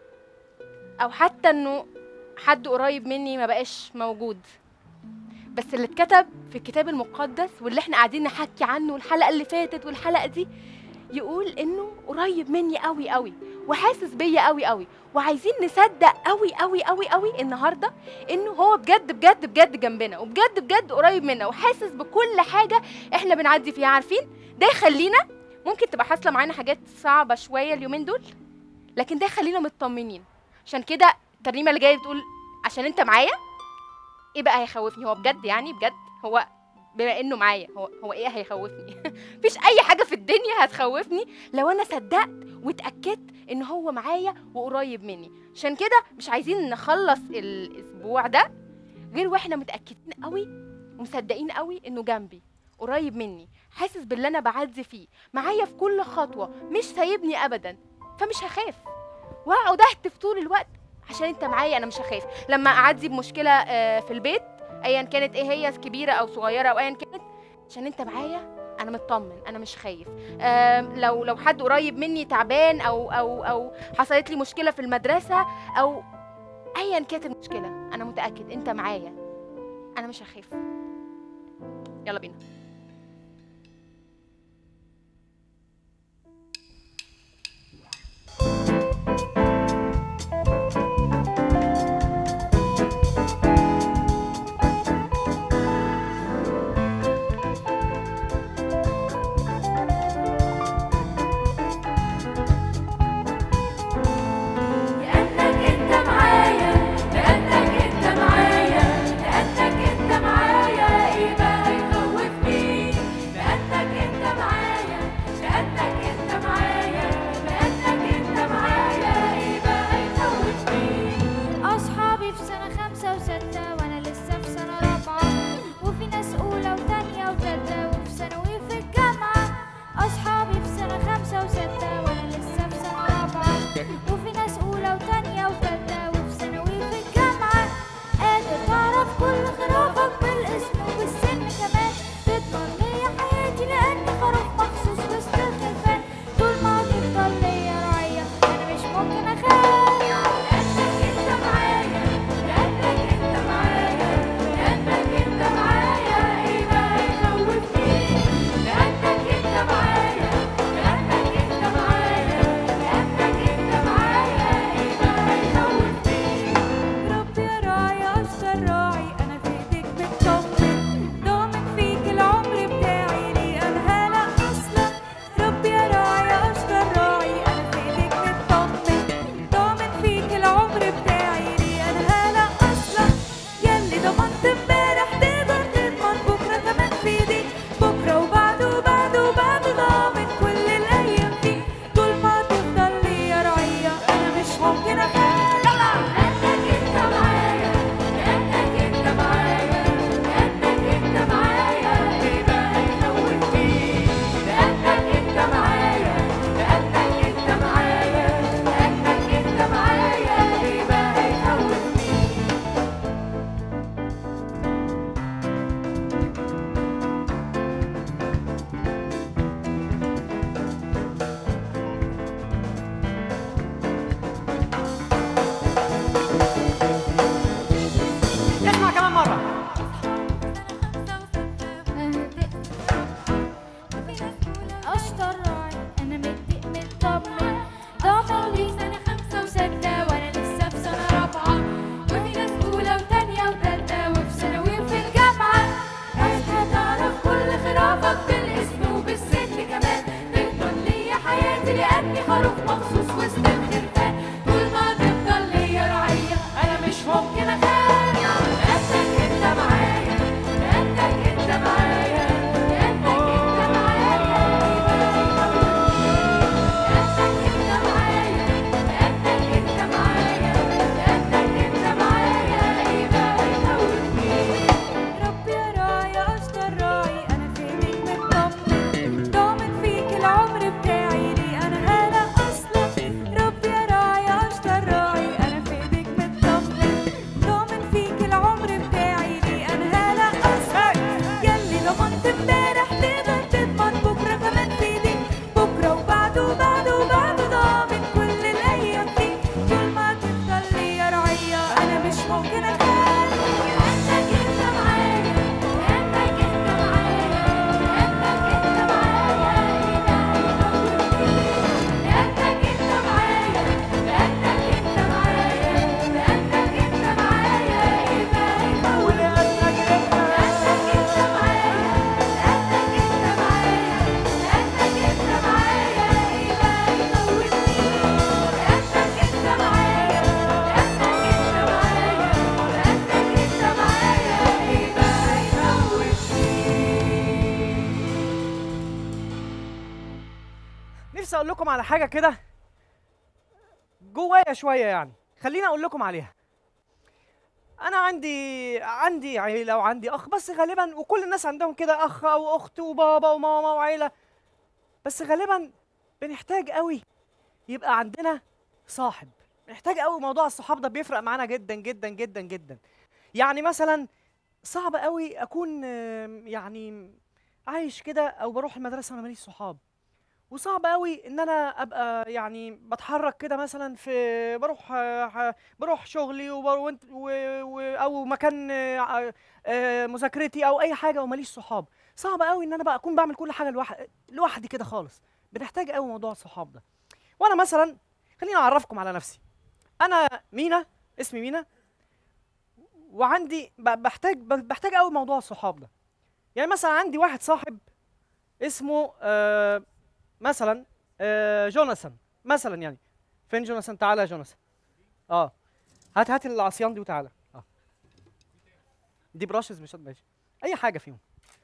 او حتى انه حد قريب مني ما بقاش موجود بس اللي اتكتب في الكتاب المقدس واللي احنا قاعدين نحكي عنه الحلقه اللي فاتت والحلقه دي يقول انه قريب مني قوي قوي وحاسس بيا قوي قوي وعايزين نصدق قوي قوي قوي قوي النهارده انه هو بجد بجد بجد جنبنا وبجد بجد قريب منا وحاسس بكل حاجه احنا بنعدي فيها عارفين ده يخلينا ممكن تبقى حاصله معانا حاجات صعبه شويه اليومين دول لكن ده يخلينا مطمنين عشان كده الترنيمه اللي جايه بتقول عشان انت معايا ايه بقى هيخوفني هو بجد يعني بجد هو بما انه معايا هو هو ايه هيخوفني مفيش اي حاجه في الدنيا هتخوفني لو انا صدقت واتاكدت ان هو معايا وقريب مني عشان كده مش عايزين نخلص الاسبوع ده غير واحنا متاكدين قوي ومصدقين قوي انه جنبي قريب مني حاسس باللي انا بعدي فيه معايا في كل خطوه مش سايبني ابدا فمش هخاف واقعد اهتف طول الوقت عشان انت معايا انا مش هخاف لما اعدي بمشكله آه، في البيت ايا كانت ايه هي كبيره او صغيره او ايا كانت عشان انت معايا انا مطمن انا مش خايف آم، لو لو حد قريب مني تعبان او او او حصلت لي مشكله في المدرسه او ايا كانت المشكله انا متاكد انت معايا انا مش هخاف يلا بينا لأنك أنت معايا لأنك أنت معايا لأنك أنت معايا إيه بقى يخوفني حياتي لأني خروف مخصوص وسط الخرفان طول ما تفضل ليا رعية أنا مش ممكن أخاف لأنك أنت معايا لأنك أنت معايا لأنك أنت معايا لأنك أنت معايا لأنك أنت معايا لأنك أنت معايا يبقى يخوفني ربي يا راعي اشطر راعي انا في ايديك مطمن ضامن فيك العمر بتاعي ليه انا هلا اصلا ربي يا راعي اشطر راعي انا في ايديك مطمن ضامن فيك العمر بتاعي ليه انا هلا اصلا ياللي ضمنت امبارح تقدر تضمن بكره كمان في ايديك بكره وبعده وبعده وبعده ضامن كل الايام دي طول ما تفضل ليا رعيه انا مش ممكن اخاف لأنك أنت معايا لأنك أنت معايا لأنك أنت معايا لأنك أنت معايا لأنك أنت معايا لأنك أنت معايا يبقى يخوفني لأنك أنت معايا لأنك أنت معايا لأنك أنت معايا يبقى يخوفني لأنك أنت معايا لأنك أنت معايا لأنك أنت معايا يبقى يخوفني نفسي اقول لكم على حاجه كده جوايا شويه يعني خليني اقول لكم عليها انا عندي عندي عيله وعندي اخ بس غالبا وكل الناس عندهم كده اخ او اخت وبابا وماما وعيله بس غالبا بنحتاج قوي يبقى عندنا صاحب بنحتاج قوي موضوع الصحاب ده بيفرق معانا جدا جدا جدا جدا يعني مثلا صعب قوي اكون آم، يعني عايش كده او بروح المدرسه وانا ماليش صحاب وصعب قوي ان انا ابقى يعني بتحرك كده مثلا في بروح آه، ح- بروح شغلي وبر- وانت- و- و- او مكان آه، آه، مذاكرتي او اي حاجه وماليش صحاب صعب قوي ان انا بقى اكون بعمل كل حاجه لوحدي لوحدي كده خالص بنحتاج قوي موضوع الصحاب ده وانا مثلا خليني اعرفكم على نفسي انا مينا اسمي مينا وعندي ب- بحتاج ب- بحتاج قوي موضوع الصحاب ده يعني مثلا عندي واحد صاحب اسمه آه مثلا آه جوناثان مثلا يعني فين جوناثان تعالى يا جوناثان اه هات هات العصيان دي وتعالى اه دي براشز مش ماشي اي حاجه فيهم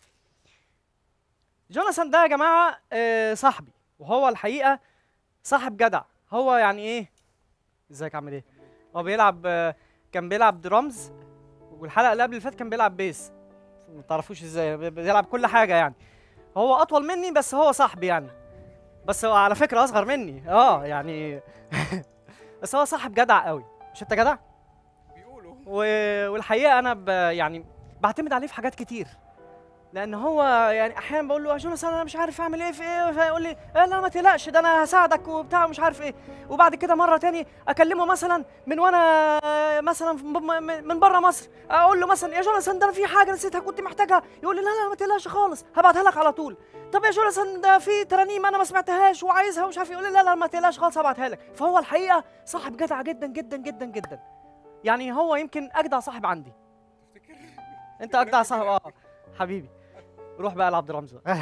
جوناثان ده يا جماعه آه صاحبي وهو الحقيقه صاحب جدع هو يعني ايه ازيك عامل ايه هو بيلعب آه كان بيلعب درامز والحلقه اللي قبل اللي فاتت كان بيلعب بيس ما تعرفوش ازاي بي- بيلعب كل حاجه يعني هو اطول مني بس هو صاحبي يعني بس هو على فكره اصغر مني اه يعني بس هو صاحب جدع قوي مش انت جدع بيقولوا و... والحقيقه انا ب... يعني بعتمد عليه في حاجات كتير لان هو يعني احيانا بقول له يا جوناس انا مش عارف اعمل ايه في ايه فيقول لي "آه لا ما تقلقش ده انا هساعدك وبتاع مش عارف ايه وبعد كده مره تاني اكلمه مثلا من وانا آه، مثلا في- م- م- من بره مصر اقول له مثلا يا جوناثان ده انا في حاجه نسيتها كنت محتاجها يقول لي لا لا ما تقلقش خالص هبعتها لك على طول طب يا جوناثان ده في ترانيم انا ما سمعتهاش وعايزها ومش عارف إيه. يقول لي لا لا ما تقلقش خالص هبعتها لك فهو الحقيقه صاحب جدع جدا جدا جدا جدا يعني هو يمكن اجدع صاحب عندي تفتكر انت اجدع صاحب اه حبيبي روح بقى لعبد الرمز بقى.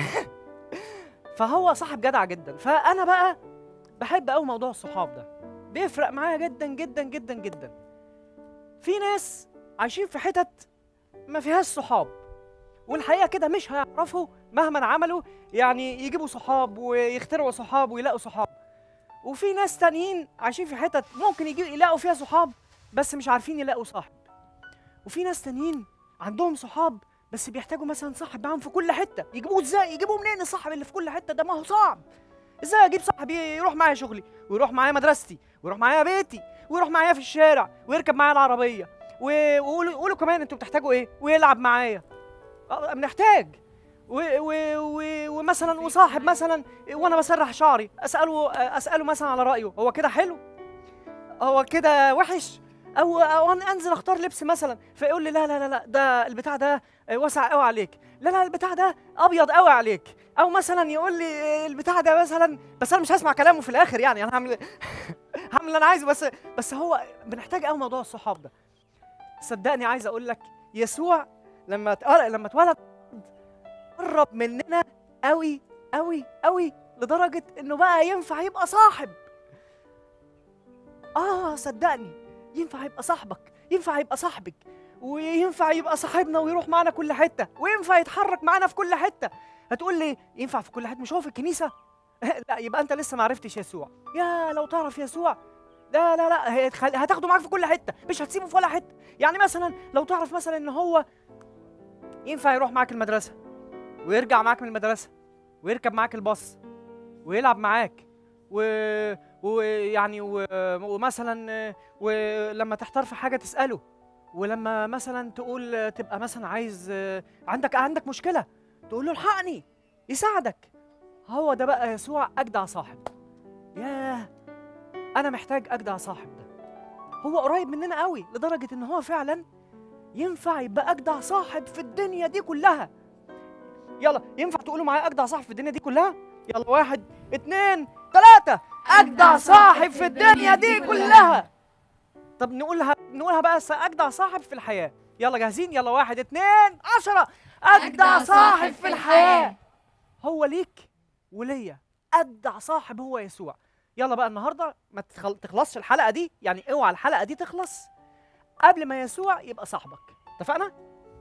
فهو صاحب جدع جدا فانا بقى بحب قوي موضوع الصحاب ده بيفرق معايا جدا جدا جدا جدا في ناس عايشين في حتت ما فيهاش صحاب والحقيقه كده مش هيعرفوا مهما عملوا يعني يجيبوا صحاب ويخترعوا صحاب ويلاقوا صحاب وفي ناس تانيين عايشين في حتت ممكن يجي يلاقوا فيها صحاب بس مش عارفين يلاقوا صاحب وفي ناس تانيين عندهم صحاب بس بيحتاجوا مثلا صاحب معاهم في كل حته يجيبوه ازاي يجيبوه منين الصاحب اللي في كل حته ده ما هو صعب ازاي اجيب صاحب يروح معايا شغلي ويروح معايا مدرستي ويروح معايا بيتي ويروح معايا في الشارع ويركب معايا العربيه و- وقولوا قولوا كمان انتوا بتحتاجوا ايه ويلعب معايا اه بنحتاج و و و ومثلا وصاحب مثلا وانا بسرح شعري اساله اساله مثلا على رايه هو كده حلو هو كده وحش او او أنا انزل اختار لبس مثلا فيقول لي لا لا لا لا ده البتاع ده واسع قوي عليك لا لا البتاع ده ابيض قوي عليك او مثلا يقول لي البتاع ده مثلا بس انا مش هسمع كلامه في الاخر يعني انا هعمل هعمل اللي انا عايزه بس بس هو بنحتاج قوي موضوع الصحاب ده صدقني عايز اقول لك يسوع لما اتقر- لما اتولد قرب مننا قوي قوي قوي لدرجة إنه بقى ينفع يبقى صاحب آه صدقني ينفع يبقى صاحبك ينفع يبقى صاحبك وينفع يبقى صاحبنا ويروح معانا كل حتة وينفع يتحرك معانا في كل حتة هتقول لي ينفع في كل حتة مش هو في الكنيسة لا يبقى أنت لسه ما عرفتش يسوع يا لو تعرف يسوع لا لا لا هيتخل- هتاخده معاك في كل حتة مش هتسيبه في ولا حتة يعني مثلا لو تعرف مثلا إن هو ينفع يروح معاك المدرسة ويرجع معاك من المدرسة ويركب معاك الباص ويلعب معاك و... ويعني و... ومثلا ولما تحتار في حاجة تسأله ولما مثلا تقول تبقى مثلا عايز عندك عندك مشكلة تقول له الحقني يساعدك هو ده بقى يسوع أجدع صاحب ياه أنا محتاج أجدع صاحب ده هو قريب مننا قوي لدرجة إن هو فعلا ينفع يبقى أجدع صاحب في الدنيا دي كلها يلا ينفع تقولوا معايا أجدع صاحب في الدنيا دي كلها يلا واحد اتنين تلاتة أجدع صاحب في الدنيا دي كلها طب نقولها نقولها بقى س- أجدع صاحب في الحياة يلا جاهزين يلا واحد اتنين عشرة أجدع صاحب في الحياة هو ليك وليا أجدع صاحب هو يسوع يلا بقى النهارده ما تخل- تخلصش الحلقة دي يعني اوعى الحلقة دي تخلص قبل ما يسوع يبقى صاحبك اتفقنا؟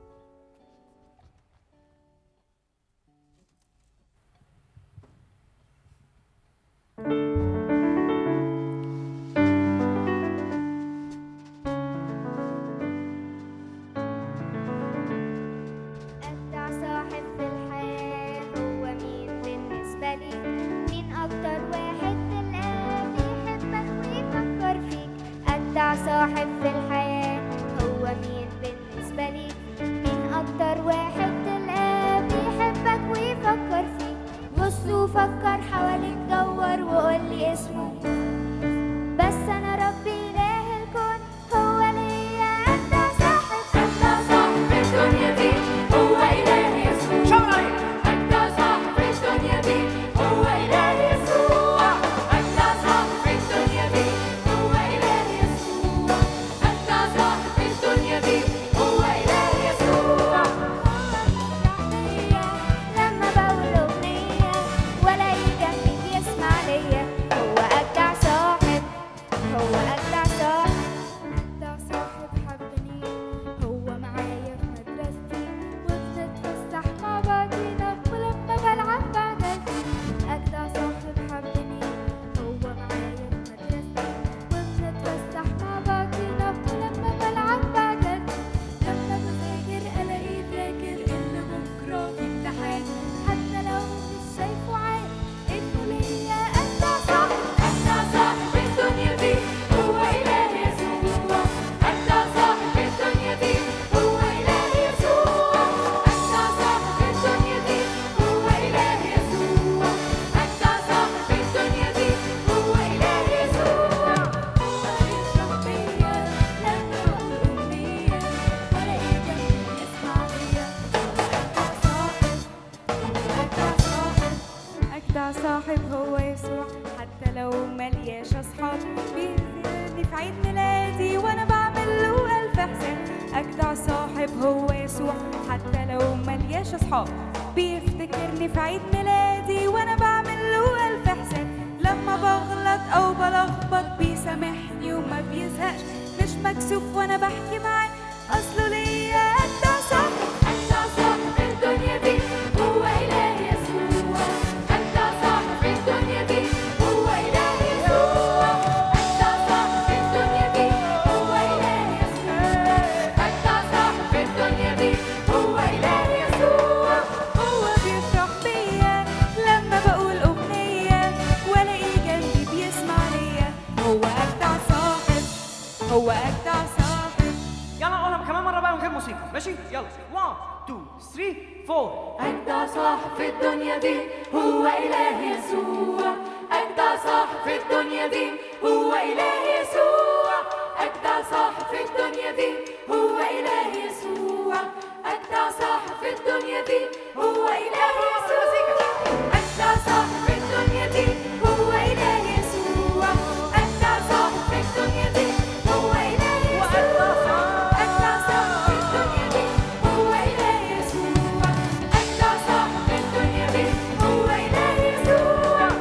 أجدع صاحب في الحياة هو مين بالنسبة لي مين أكتر واحد تلقاه بيحبك ويفكر فيك أجدع صاحب في الحياة هو مين بالنسبة لي مين أكتر واحد تلقاه بيحبك ويفكر فيك بص وفكر حواليك دور وقولي اسمه بس أنا ربي إله الكون هو ليا أجدع صاحب أجدع صاحب في الدنيا دي هو إله يسوع أجدع صاحب في الدنيا دي هو إله يسوع أجدع صاحب في الدنيا دي هو إله يسوع أجدع صاحب في الدنيا دي هو إله يسوع لما بقول أغنية ولا جنبي بيسمع ليا هو أجدع صاحب هو أجدع صاحب أجدع صاحب حبني هو معايا في مدرستي وبنتفسح مع بعضينا ولما بلعب بعجلتي أجدع صاحب حبني هو معايا في مدرستي وبنتفسح مع بعضينا ولما بلعب بعجلتي لما بذاكر الاقيه فاكر ان بكره في امتحان حتى لو مش شايفه عارف انه ليا اجدع صاحب أجدع صاحب في الدنيا دي هو إله يسوع أجدع صاحب في الدنيا دي هو إله يسوع أجدع صاحب في الدنيا دي هو إله يسوع أجدع صاحب في الدنيا دي هو إله يسوع يفرح بيا لما بقول أغنية وألاقيه جنبي بيسمع ليا أجدع صاحب أجدع صاحب أجدع صاحب هو يسوع حتى لو ملياش أصحاب بيهديني في عيد ميلادي وأنا بعمل له ألف حساب أجدع صاحب هو يسوع حتى لو ملياش أصحاب بيفتكرني في عيد ميلادي وأنا بعمل له ألف حساب لما بغلط أو بلخبط بيسامحني وما بيزهقش مش مكسوف وأنا بحكي معاه أصله ليا أجدع صاحب أجدع صاحب في الدنيا دي هو إله يسوع أجدع صاحب في الدنيا دي هو إله يسوع أجدع صاحب في الدنيا دي هو إله يسوع أجدع صاحب في الدنيا دي هو إله يسوع هو بيفرح بيا لما بقول أغنية وألاقيه جنبي بيسمع ليا هو أجدع صاحب هو أجدع صاحب يلا نقولها كمان مرة بقى من غير موسيقى ماشي يلا 1 2 3 4 أجدع صاحب في الدنيا دي هو إله يسوع أجدع صاحب في الدنيا دي هو إله يسوع أجدع صاحب في الدنيا دي هو إله يسوع أجدع صاحب في الدنيا دي هو إله يسوع أجدع صاحب في الدنيا دي هو إله يسوع أجدع صاحب في الدنيا دي هو إله يسوع أجدع صاحب في الدنيا دي هو إله يسوع أجدع صاحب في الدنيا دي هو إله يسوع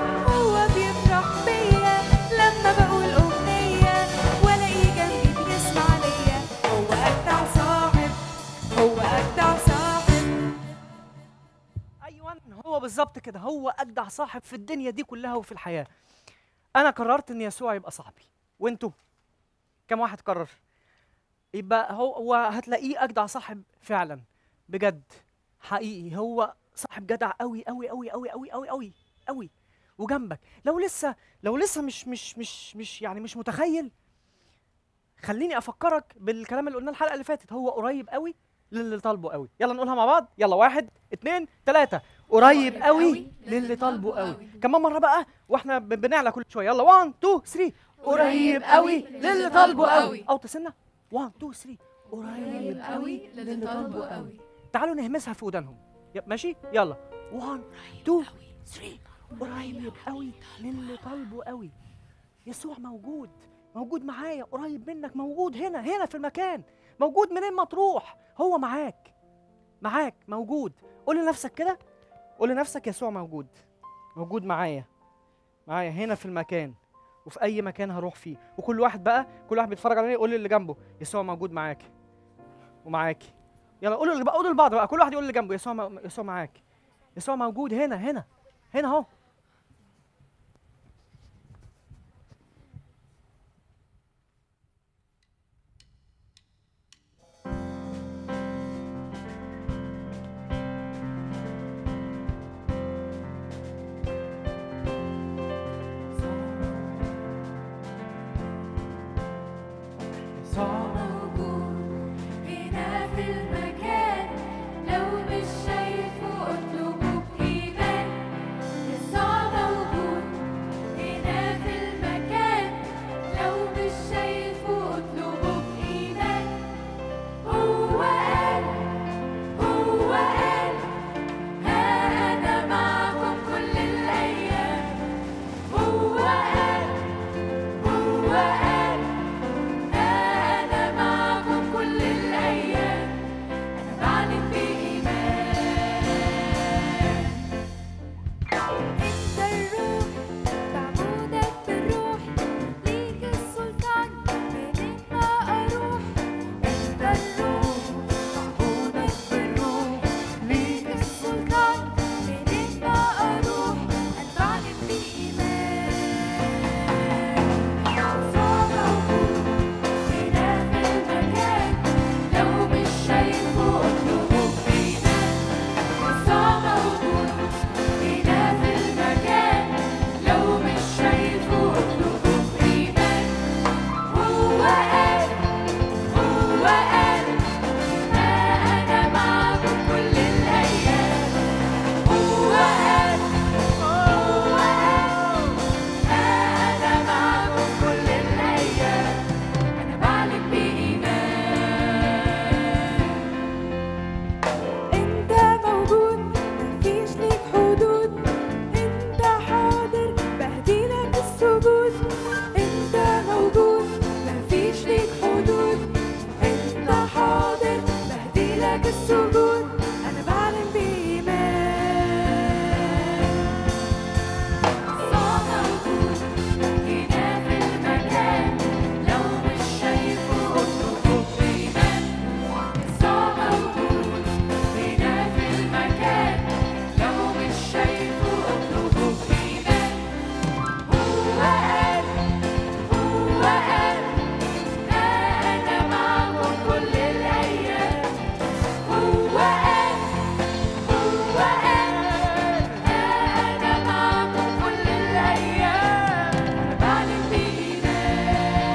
بالظبط كده هو اجدع صاحب في الدنيا دي كلها وفي الحياه انا قررت ان يسوع يبقى صاحبي وانتوا كم واحد قرر يبقى هو هو هتلاقيه اجدع صاحب فعلا بجد حقيقي هو صاحب جدع قوي قوي قوي قوي قوي قوي قوي قوي وجنبك لو لسه لو لسه مش مش مش مش يعني مش متخيل خليني افكرك بالكلام اللي قلناه الحلقه اللي فاتت هو قريب قوي للي طالبه قوي يلا نقولها مع بعض يلا واحد اتنين تلاتة قريب قوي للي طالبه قوي كمان مرة بقى واحنا ب- بنعلى كل شوية يلا 1 2 3 قريب قوي للي طالبه قوي او تسنة 1 2 3 قريب قوي للي طالبه قوي تعالوا نهمسها في ودانهم يب- ماشي يلا 1 2 3 قريب قوي للي طالبه قوي يسوع موجود موجود معايا قريب منك موجود هنا هنا في المكان موجود منين ما تروح هو معاك معاك موجود قول لنفسك كده قول لنفسك يسوع موجود موجود معايا معايا هنا في المكان وفي اي مكان هروح فيه وكل واحد بقى كل واحد بيتفرج عليا يقول للي جنبه يسوع موجود معاك ومعاكي يلا قولوا اللي بقى قولوا لبعض بقى كل واحد يقول اللي جنبه يسوع م- يسوع معاك يسوع موجود هنا هنا هنا اهو هنا في المكان لو مش شايفه اطلبه بإيمان يسوع موجود هنا في المكان لو مش شايفه اطلبه بإيمان هو قال هو قال ها أنا معكم كل الأيام هو قال هو قال أنا معكم كل الأيام أنا بعلن بإيمان انت الروح بعبودك بالروح ليك السلطان منين ما اروح انت الروح بعبودك بالروح ليك السلطان منين ما اروح انا بعلن بايمان يسوع موجود هنا في المكان لو مش شايفه اطلبه بإيمان يسوع موجود هنا في المكان لو مش شايفه اطلبه بإيمان هو قال هو قال أنا معكم كل الأيام هو قال هو قال أنا معكم كل الأيام أنا بعلن بإيمان انت موجود مفيش ليك حدود انت حاضر بهديلك السجود انت موجود مفيش ليك حدود انت حاضر بهديلك السجود انا بعلن بايمان يسوع موجود هنا في المكان لو مش شايفه اطلبه بإيمان يسوع موجود هنا في المكان لو مش شايفه اطلبه بإيمان هو قال هو قال أنا معكم كل الأيام هو قال هو قال أنا معكم كل الأيام أنا بعلن بإيمان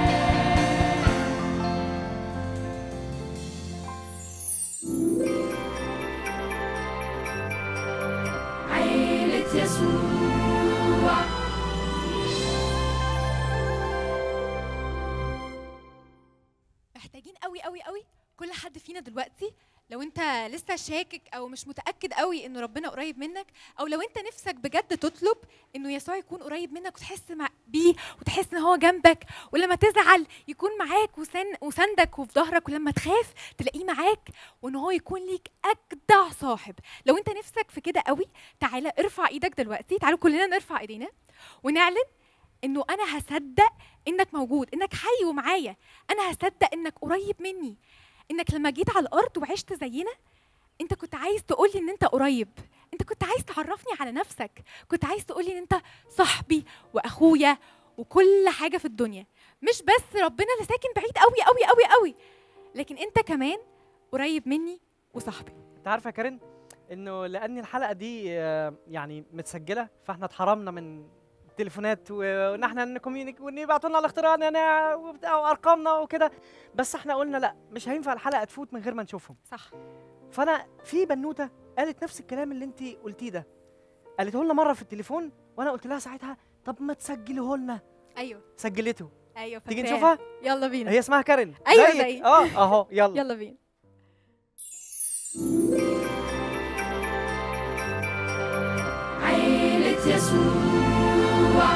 عيلة يسوع محتاجين قوي قوي قوي كل حد فينا دلوقتي لو انت لسه شاكك او مش متاكد قوي انه ربنا قريب منك او لو انت نفسك بجد تطلب انه يسوع يكون قريب منك وتحس مع بيه وتحس ان هو جنبك ولما تزعل يكون معاك وسن وسندك وفي ظهرك ولما تخاف تلاقيه معاك وان هو يكون ليك اجدع صاحب لو انت نفسك في كده قوي تعالى ارفع ايدك دلوقتي تعالوا كلنا نرفع ايدينا ونعلن انه انا هصدق انك موجود انك حي ومعايا انا هصدق انك قريب مني انك لما جيت على الارض وعشت زينا انت كنت عايز تقولي ان انت قريب انت كنت عايز تعرفني على نفسك كنت عايز تقولي ان انت صاحبي واخويا وكل حاجه في الدنيا مش بس ربنا اللي ساكن بعيد قوي قوي قوي قوي لكن انت كمان قريب مني وصاحبي انت عارفه يا كارين انه لان الحلقه دي آه، يعني متسجله فاحنا اتحرمنا من التليفونات و- وان احنا نكوميونيك وان يبعتوا لنا الاختراع انا وبتاع وارقامنا وكده بس احنا قلنا لا مش هينفع الحلقه تفوت من غير ما نشوفهم صح فانا في بنوته قالت نفس الكلام اللي انت قلتيه ده قالته لنا مره في التليفون وانا قلت لها ساعتها طب ما تسجله لنا ايوه سجلته ايوه تيجي فاكراها. نشوفها يلا بينا هي اسمها كارين أيوة زيك. زيي. اه اهو يلا يلا بينا عيلة يسوع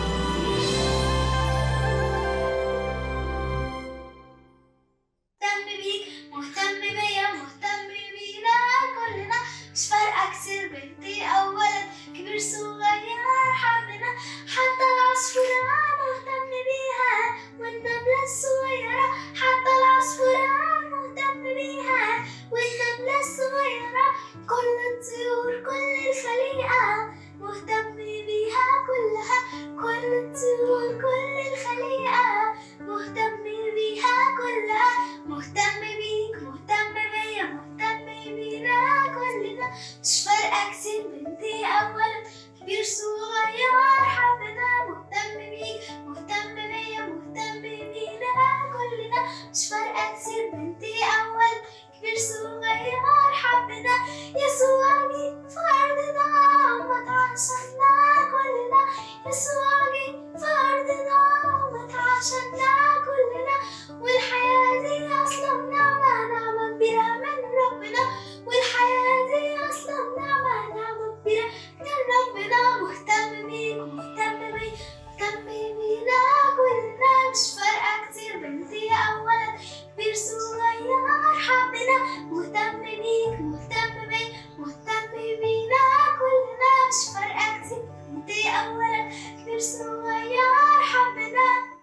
مهتم بيك مهتم بيا مهتم بينا كلنا مش فارقة كتير بنتي أو ولد كبير صغير حبنا حتى العصفورة مهتم بيها والنملة الصغيرة حتى العصفورة مهتم بيها والنملة الصغيرة كل الطيور كل الخليقة مهتم بيها كلها كل الطيور كل الخليقة مهتم بيها كلها مهتم بيك مهتم بيا مهتم بينا كلنا مش فارقة كتير بنتي أو ولد كبير صغير حبنا مهتم بيك مهتم بيا مهتم بينا كلنا مش فارقة كتير بنتي أو ولد كبير صغير حبنا يسوع جه في أرضنا ومات عشاننا كلنا يسوع جه في أرضنا ومات عشاننا كلنا والحياة دي أصلا نعمة نعمة كبيرة من ربنا والحياة دي أصلا نعمة نعمة كبيرة من ربنا مهتم بيك مهتم بيك مهتم بينا كلنا مش فارقة كتير بنتي أو ولد كبير صغير حبنا مهتم بيك مهتم بيك مهتم بينا كلنا مش فارقة كتير بنتي أو ولد كبير صغير حبنا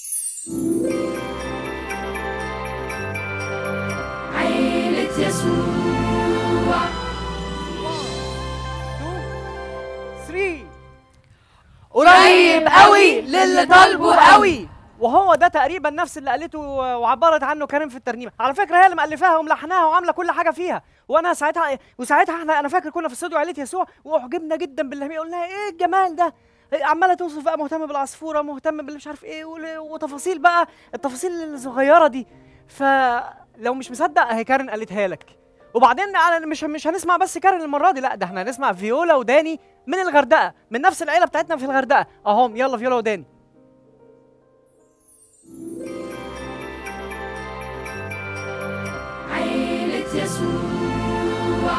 عيلة يسوع 3 قريب قوي للي طالبه قوي وهو ده تقريبا نفس اللي قالته وعبرت عنه كريم في الترنيمه على فكره هي اللي مؤلفاها وملحناها وعامله كل حاجه فيها وانا ساعتها وساعتها احنا انا فاكر كنا في استوديو عائله يسوع واعجبنا جدا باللي هي قلنا ايه الجمال ده إيه عماله توصف بقى مهتم بالعصفوره مهتم باللي مش عارف ايه وال- وتفاصيل بقى التفاصيل الصغيره دي فلو مش مصدق اهي كارن قالتها لك وبعدين انا مش مش هنسمع بس كارن المره دي لا ده احنا هنسمع فيولا وداني من الغردقه من نفس العيله بتاعتنا في الغردقه اهم يلا فيولا وداني عيلة يسوع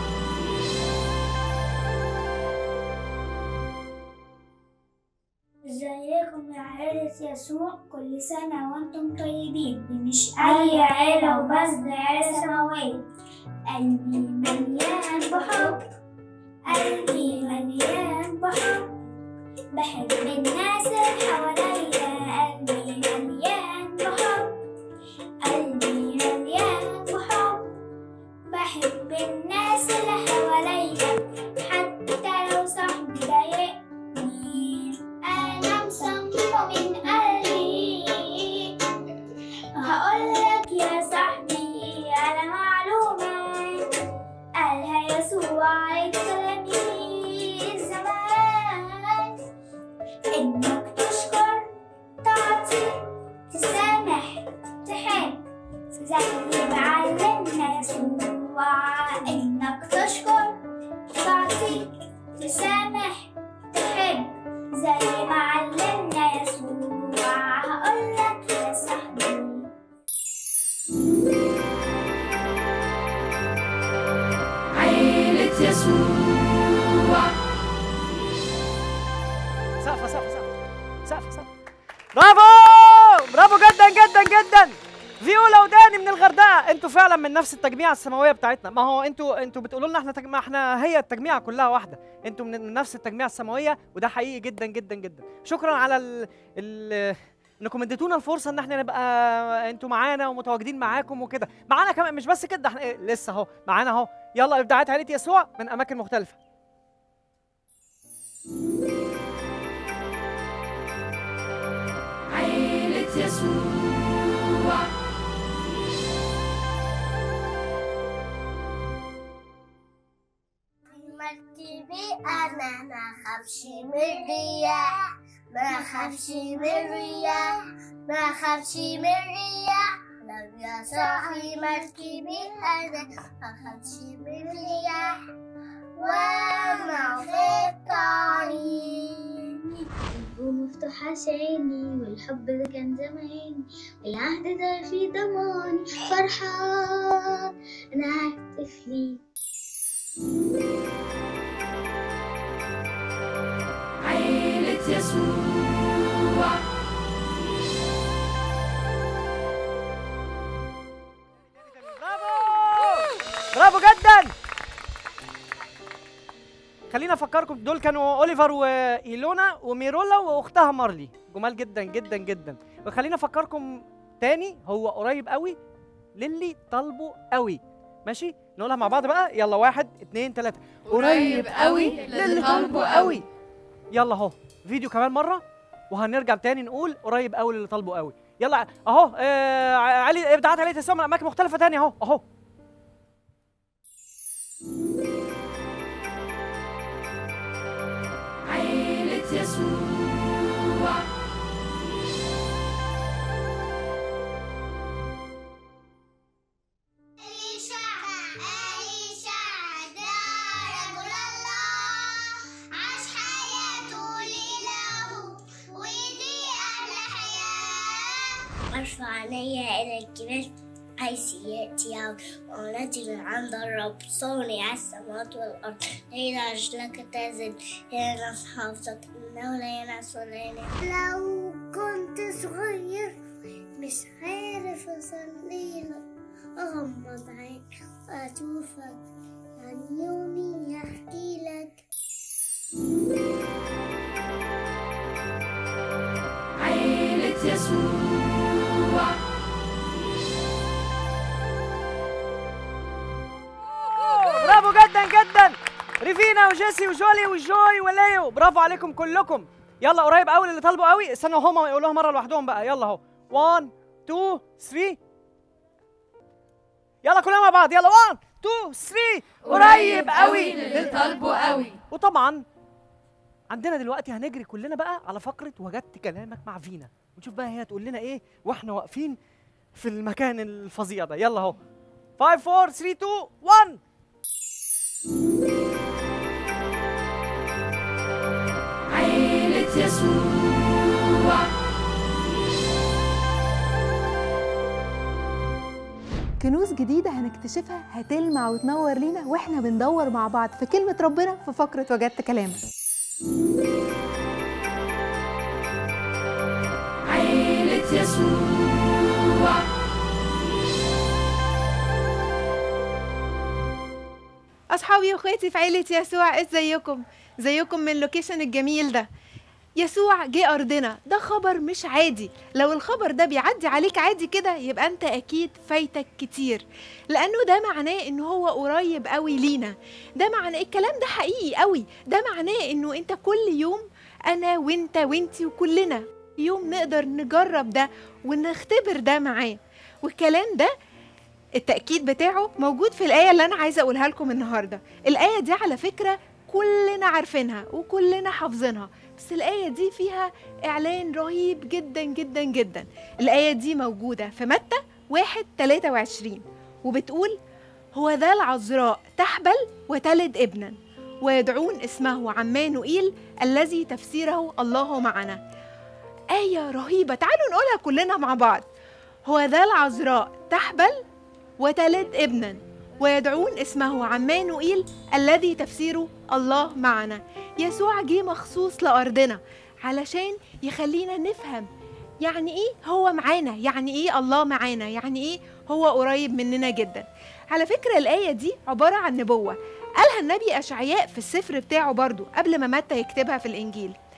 ازيكم يا عيلة يسوع كل سنة وانتم طيبين دي مش أي عيلة وبس دي عيلة سماوية قلبي مليان بحب قلبي مليان بحب بحب الناس اللي حواليا قلبي مليان بحب قلبي مليان بحب بحب الناس اللي حواليا حتى لو صاحبي ضايقني أنا مصممة من قلبي هقولك يا صاحبي على معلومة قالها يسوع التلاميذ زمان إنك تشكر تعطي تسامح تحب زي ما علمنا يسوع إنك تشكر تعطي تسامح تحب زي ما علمنا يسوع هقولك يا صاحبي عيلة يسوع سقفه سقفه سقفه سقفه سقفه برافو برافو جدا جدا جدا فيولا وداني من الغردقه انتوا فعلا من نفس التجميعه السماويه بتاعتنا ما هو انتوا انتوا بتقولوا لنا احنا تجمع احنا هي التجميعه كلها واحده انتوا من من نفس التجميعه السماويه وده حقيقي جدا جدا جدا شكرا على ال ال انكم اديتونا الفرصه ان احنا نبقى انتوا معانا ومتواجدين معاكم وكده معانا كمان مش بس كده احنا إيه لسه اهو معانا اهو يلا ابداعات عائله يسوع من اماكن مختلفه عيلة يسوع مرتبي أنا ما خافش من الرياح ما خافش من الرياح ما خافش من الرياح لو يا صاحي مركبي أنا ما خافش من الرياح وأنا في الطريق ومفتوح عشاني والحب ده كان زماني والعهد ده في ضماني فرحان أنا ههتف ليه عيلة يسوع برافو جدا خلينا افكركم دول كانوا اوليفر وايلونا وميرولا واختها مارلي جمال جدا جدا جدا وخلينا افكركم تاني هو قريب قوي للي طالبه قوي ماشي نقولها مع بعض بقى يلا واحد اتنين تلاته قريب قوي للي طالبه قوي. يلا اهو فيديو كمان مره وهنرجع تاني نقول قريب قوي للي طالبه قوي يلا اهو آه علي ابداعات علي تسمع من اماكن مختلفه تاني اهو اهو عيلة يسوع أليشع أليشع ده رجل الله عاش حياته لإلهه ودي أحلى حياة أرفع عيني إلى الجبال حيث يأتي يوم ونجد من عند الرب صانع السماوات والأرض إلى رجلك تزل ينعس حافظك إنه لا ينعس ولا ينام لو كنت صغير مش عارف أصلي لك أغمض عيني وأشوفك عن يومي أحكي لك عيلة يسوع برافو جدا جدا ريفينا وجيسي وجولي وجوي وليو برافو عليكم كلكم يلا قريب قوي اللي طالبوا قوي استنوا هما يقولوها مره لوحدهم بقى يلا اهو 1 2 3 يلا كلنا مع بعض يلا 1 2 3 قريب قوي للي طالبه قوي. وطبعا عندنا دلوقتي هنجري كلنا بقى على فقره وجدت كلامك مع فينا ونشوف بقى هي هتقول لنا ايه واحنا واقفين في المكان الفظيع ده يلا اهو 5 4 3 2 1 عيلة يسوع كنوز جديدة هنكتشفها هتلمع وتنور لينا واحنا بندور مع بعض في كلمة ربنا في فقرة وجدت كلامك عيلة يسوع أصحابي وأخواتي في عيلة يسوع ازيكم زيكم من اللوكيشن الجميل ده يسوع جه أرضنا ده خبر مش عادي لو الخبر ده بيعدي عليك عادي كده يبقى أنت أكيد فايتك كتير لأنه ده معناه إنه هو قريب قوي لينا ده معناه الكلام ده حقيقي قوي ده معناه إنه أنت كل يوم أنا وأنت وأنتي وكلنا يوم نقدر نجرب ده ونختبر ده معاه والكلام ده التأكيد بتاعه موجود في الآية اللي أنا عايزة أقولها لكم النهاردة الآية دي على فكرة كلنا عارفينها وكلنا حافظينها بس الآية دي فيها إعلان رهيب جدا جدا جدا الآية دي موجودة في متى واحد 23 وبتقول هو ذا العذراء تحبل وتلد ابنا ويدعون اسمه عمانوئيل الذي تفسيره الله معنا آية رهيبة تعالوا نقولها كلنا مع بعض هو ذا العذراء تحبل وتلد ابنا ويدعون اسمه عمانوئيل الذي تفسيره الله معنا يسوع جه مخصوص لأرضنا علشان يخلينا نفهم يعني ايه هو معانا يعني ايه الله معانا يعني ايه هو قريب مننا جدا على فكرة الآية دي عبارة عن نبوة قالها النبي أشعياء في السفر بتاعه برضو قبل ما متى يكتبها في الإنجيل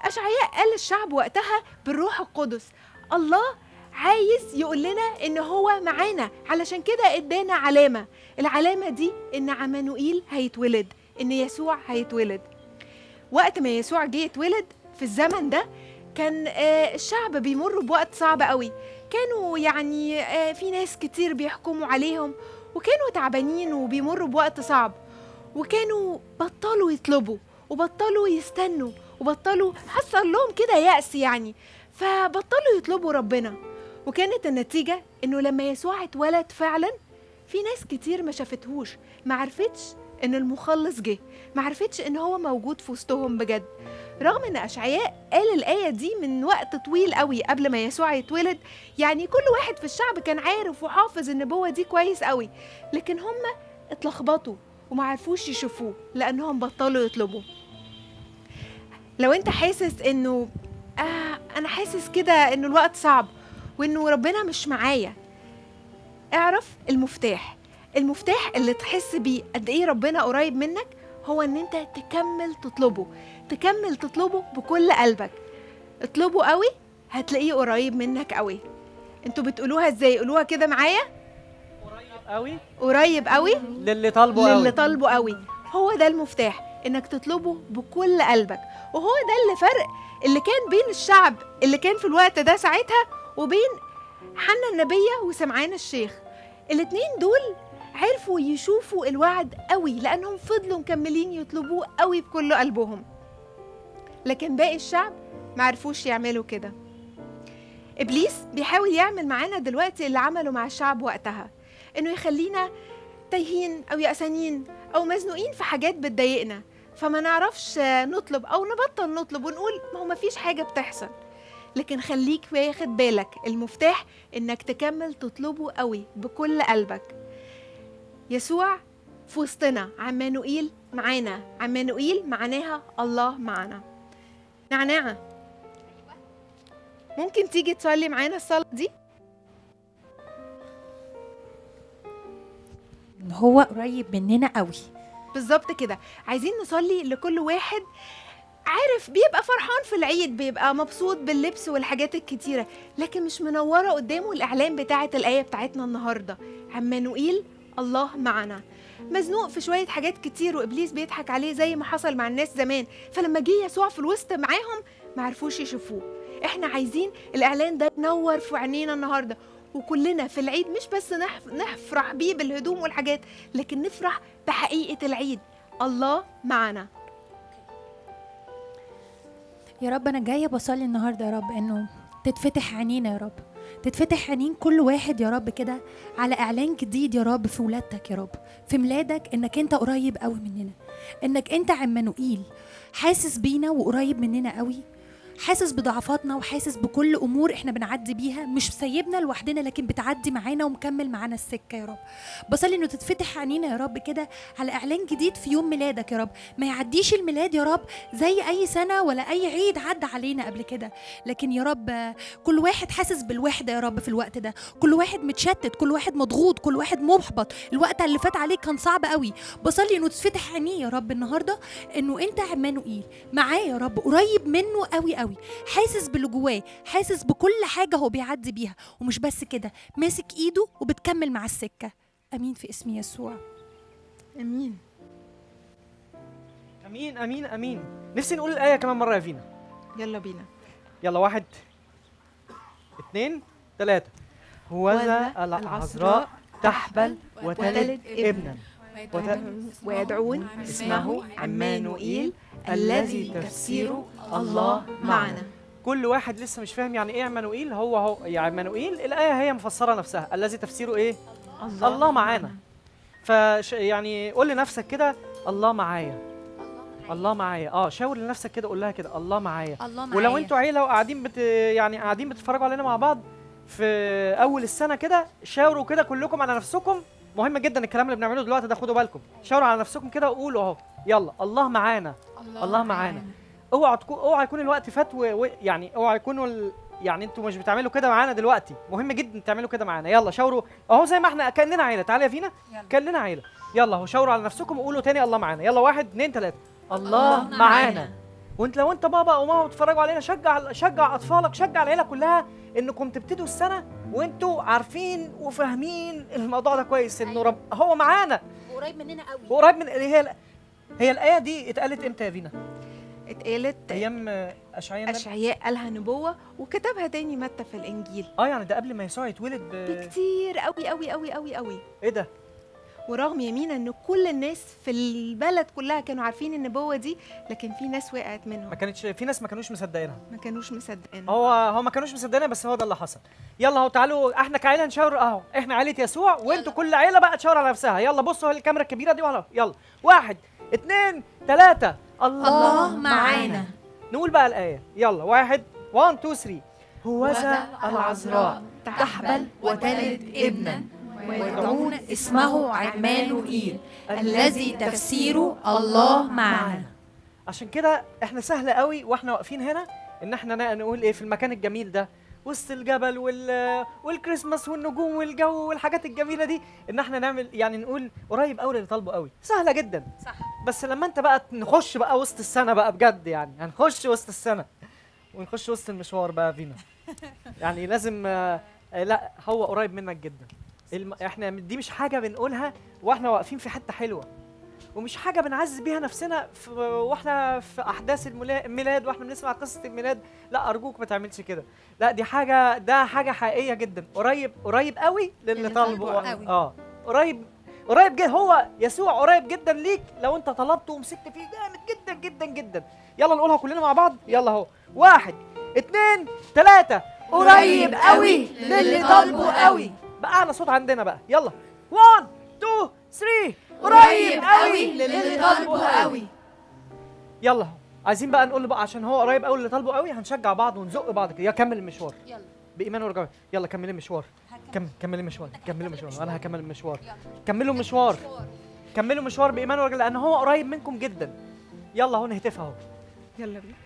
اشعياء قال الشعب وقتها بالروح القدس الله عايز يقول لنا ان هو معانا علشان كده ادانا علامه العلامه دي ان عمانوئيل هيتولد ان يسوع هيتولد وقت ما يسوع جه يتولد في الزمن ده كان آه، الشعب بيمر بوقت صعب قوي كانوا يعني آه، في ناس كتير بيحكموا عليهم وكانوا تعبانين وبيمروا بوقت صعب وكانوا بطلوا يطلبوا وبطلوا يستنوا وبطلوا حصل لهم كده يأس يعني فبطلوا يطلبوا ربنا وكانت النتيجة إنه لما يسوع اتولد فعلا في ناس كتير ما شافتهوش ما عرفتش إن المخلص جه ما عرفتش إن هو موجود في وسطهم بجد رغم إن أشعياء قال الآية دي من وقت طويل قوي قبل ما يسوع يتولد يعني كل واحد في الشعب كان عارف وحافظ النبوة دي كويس قوي لكن هم اتلخبطوا وما عرفوش يشوفوه لأنهم بطلوا يطلبوا لو انت حاسس انه آه انا حاسس كده انه الوقت صعب وانه ربنا مش معايا اعرف المفتاح المفتاح اللي تحس بيه قد ايه ربنا قريب منك هو ان انت تكمل تطلبه تكمل تطلبه بكل قلبك اطلبه قوي هتلاقيه قريب منك قوي انتوا بتقولوها ازاي قولوها كده معايا قوي قريب قوي للي طالبه قوي للي طالبه قوي هو ده المفتاح انك تطلبه بكل قلبك وهو ده اللي فرق اللي كان بين الشعب اللي كان في الوقت ده ساعتها وبين حنا النبية وسمعان الشيخ الاتنين دول عرفوا يشوفوا الوعد قوي لانهم فضلوا مكملين يطلبوه قوي بكل قلبهم لكن باقي الشعب ما عرفوش يعملوا كده ابليس بيحاول يعمل معانا دلوقتي اللي عمله مع الشعب وقتها انه يخلينا تايهين او يأسانين او مزنوقين في حاجات بتضايقنا فما نعرفش آه، نطلب او نبطل نطلب ونقول ما هو مفيش حاجه بتحصل لكن خليك واخد بالك المفتاح انك تكمل تطلبه قوي بكل قلبك يسوع في وسطنا عمانوئيل معانا عمانوئيل معناها الله معنا نعناعة ممكن تيجي تصلي معانا الصلاة دي ان هو قريب مننا قوي بالظبط كده عايزين نصلي لكل واحد عارف بيبقى فرحان في العيد بيبقى مبسوط باللبس والحاجات الكتيرة لكن مش منورة قدامه الإعلان بتاعة الآية بتاعتنا النهاردة عمانوئيل الله معنا مزنوق في شوية حاجات كتير وإبليس بيضحك عليه زي ما حصل مع الناس زمان فلما جه يسوع في الوسط معاهم ما عرفوش يشوفوه احنا عايزين الإعلان ده ينور في عينينا النهاردة وكلنا في العيد مش بس نح- نفرح بيه بالهدوم والحاجات لكن نفرح بحقيقة العيد الله معنا يا رب انا جايه بصلي النهارده يا رب انه تتفتح عينينا يا رب تتفتح عينين كل واحد يا رب كده على اعلان جديد يا رب في ولادتك يا رب في ميلادك انك انت قريب قوي مننا انك انت عمانوئيل حاسس بينا وقريب مننا قوي حاسس بضعفاتنا وحاسس بكل امور احنا بنعدي بيها مش سايبنا لوحدنا لكن بتعدي معانا ومكمل معانا السكه يا رب بصلي انه تتفتح عينينا يا رب كده على اعلان جديد في يوم ميلادك يا رب ما يعديش الميلاد يا رب زي اي سنه ولا اي عيد عدى علينا قبل كده لكن يا رب آه، كل واحد حاسس بالوحده يا رب في الوقت ده كل واحد متشتت كل واحد مضغوط كل واحد محبط الوقت اللي فات عليك كان صعب قوي بصلي انه تتفتح عينيه يا رب النهارده انه انت عمانوئيل معاه يا رب قريب منه قوي قوي حاسس باللي جواه حاسس بكل حاجه هو بيعدي بيها ومش بس كده ماسك ايده وبتكمل مع السكه امين في اسم يسوع امين امين امين امين نفسي نقول الايه كمان مره يا فينا يلا بينا يلا واحد اتنين تلاتة هوذا العذراء تحبل وتلد ابنا وت- ويدعون اسمه عمانوئيل الذي تفسيره الله معنا كل واحد لسه مش فاهم يعني ايه عمانوئيل هو هو يا عمانوئيل الايه هي مفسره نفسها الذي تفسيره ايه الله الله معانا فش يعني قول لنفسك كده الله معايا الله معايا اه شاور لنفسك كده قول لها كده الله معايا الله ولو معايا. انتوا عيله وقاعدين بت يعني قاعدين بتتفرجوا علينا مع بعض في اول السنه كده شاوروا كده كلكم على نفسكم مهم جدا الكلام اللي بنعمله دلوقتي ده خدوا بالكم شاوروا على نفسكم كده وقولوا اهو يلا الله معانا الله, الله معانا اوعى تكون اوعى يكون الوقت فات و... و... يعني اوعى يكونوا ال... يعني انتوا مش بتعملوا كده معانا دلوقتي مهم جدا تعملوا كده معانا يلا شاوروا اهو زي ما احنا كاننا عيله تعالى يا فينا كاننا عيله يلا اهو شاوروا على نفسكم وقولوا تاني الله معانا يلا واحد اتنين تلاته الله, الله معانا معانا. وانت لو انت بابا او ماما بتتفرجوا علينا شجع شجع اطفالك شجع العيله كلها انكم تبتدوا السنه وانتوا عارفين وفاهمين الموضوع ده كويس انه رب هو معانا قريب مننا قوي وقريب من هي هي الايه دي اتقالت امتى يا فينا؟ اتقالت ايام اشعياء النبي؟ اشعياء قالها نبوه وكتبها تاني متى في الانجيل اه يعني ده قبل ما يسوع يتولد ب... بكتير قوي قوي قوي قوي قوي ايه ده؟ ورغم يمينا ان كل الناس في البلد كلها كانوا عارفين النبوه دي لكن في ناس وقعت منهم ما كانتش في ناس ما كانوش مصدقينها ما كانوش مصدقين هو هو ما كانوش مصدقينها بس هو ده اللي حصل يلا اهو تعالوا احنا كعيله نشاور اهو احنا عيله يسوع وانتوا كل عيله بقى تشاور على نفسها يلا بصوا الكاميرا الكبيره دي ولا يلا واحد اتنين تلاته الله, الله معانا. نقول بقى الايه يلا واحد 1 2 3 هوذا العذراء تحبل وتلد ابنا ويدعون اسمه عمانوئيل الذي تفسيره الله معنا عشان كده احنا سهل قوي واحنا واقفين هنا ان احنا نا- نقول ايه في المكان الجميل ده وسط الجبل وال والكريسماس والنجوم والجو والحاجات الجميله دي ان احنا نعمل يعني نقول قريب قوي اللي طالبه قوي سهله جدا صح بس لما انت بقى نخش بقى وسط السنه بقى بجد يعني هنخش وسط السنه ونخش وسط المشوار بقى فينا يعني لازم آه، آه، لا هو قريب منك جدا الم... احنا دي مش حاجه بنقولها واحنا واقفين في حته حلوه ومش حاجه بنعزز بيها نفسنا في واحنا في احداث الملا- الميلاد واحنا بنسمع قصه الميلاد لا ارجوك ما تعملش كده لا دي حاجه ده حاجه حقيقيه جدا قريب قريب قوي للي اللي طالبه طالبه قوي. اه قريب قريب جدا هو يسوع قريب جدا ليك لو انت طلبته ومسكت فيه جامد جدا جدا جدا يلا نقولها كلنا مع بعض يلا اهو واحد اتنين تلاتة قريب قوي للي طالبه قوي بقى اعلى صوت عندنا بقى يلا 1 2 3 قريب قوي للي طالبه قوي يلا اهو عايزين بقى نقول له بقى عشان هو قريب قوي اللي طالبه قوي هنشجع بعض ونزق بعض كده يلا كمل المشوار يلا بايمان ورجاء يلا كمل المشوار كمل كمل المشوار كمل المشوار انا هكمل المشوار كملوا المشوار كملوا مشوار بايمان ورجاء لان هو قريب منكم جدا يلا اهو نهتف اهو يلا بينا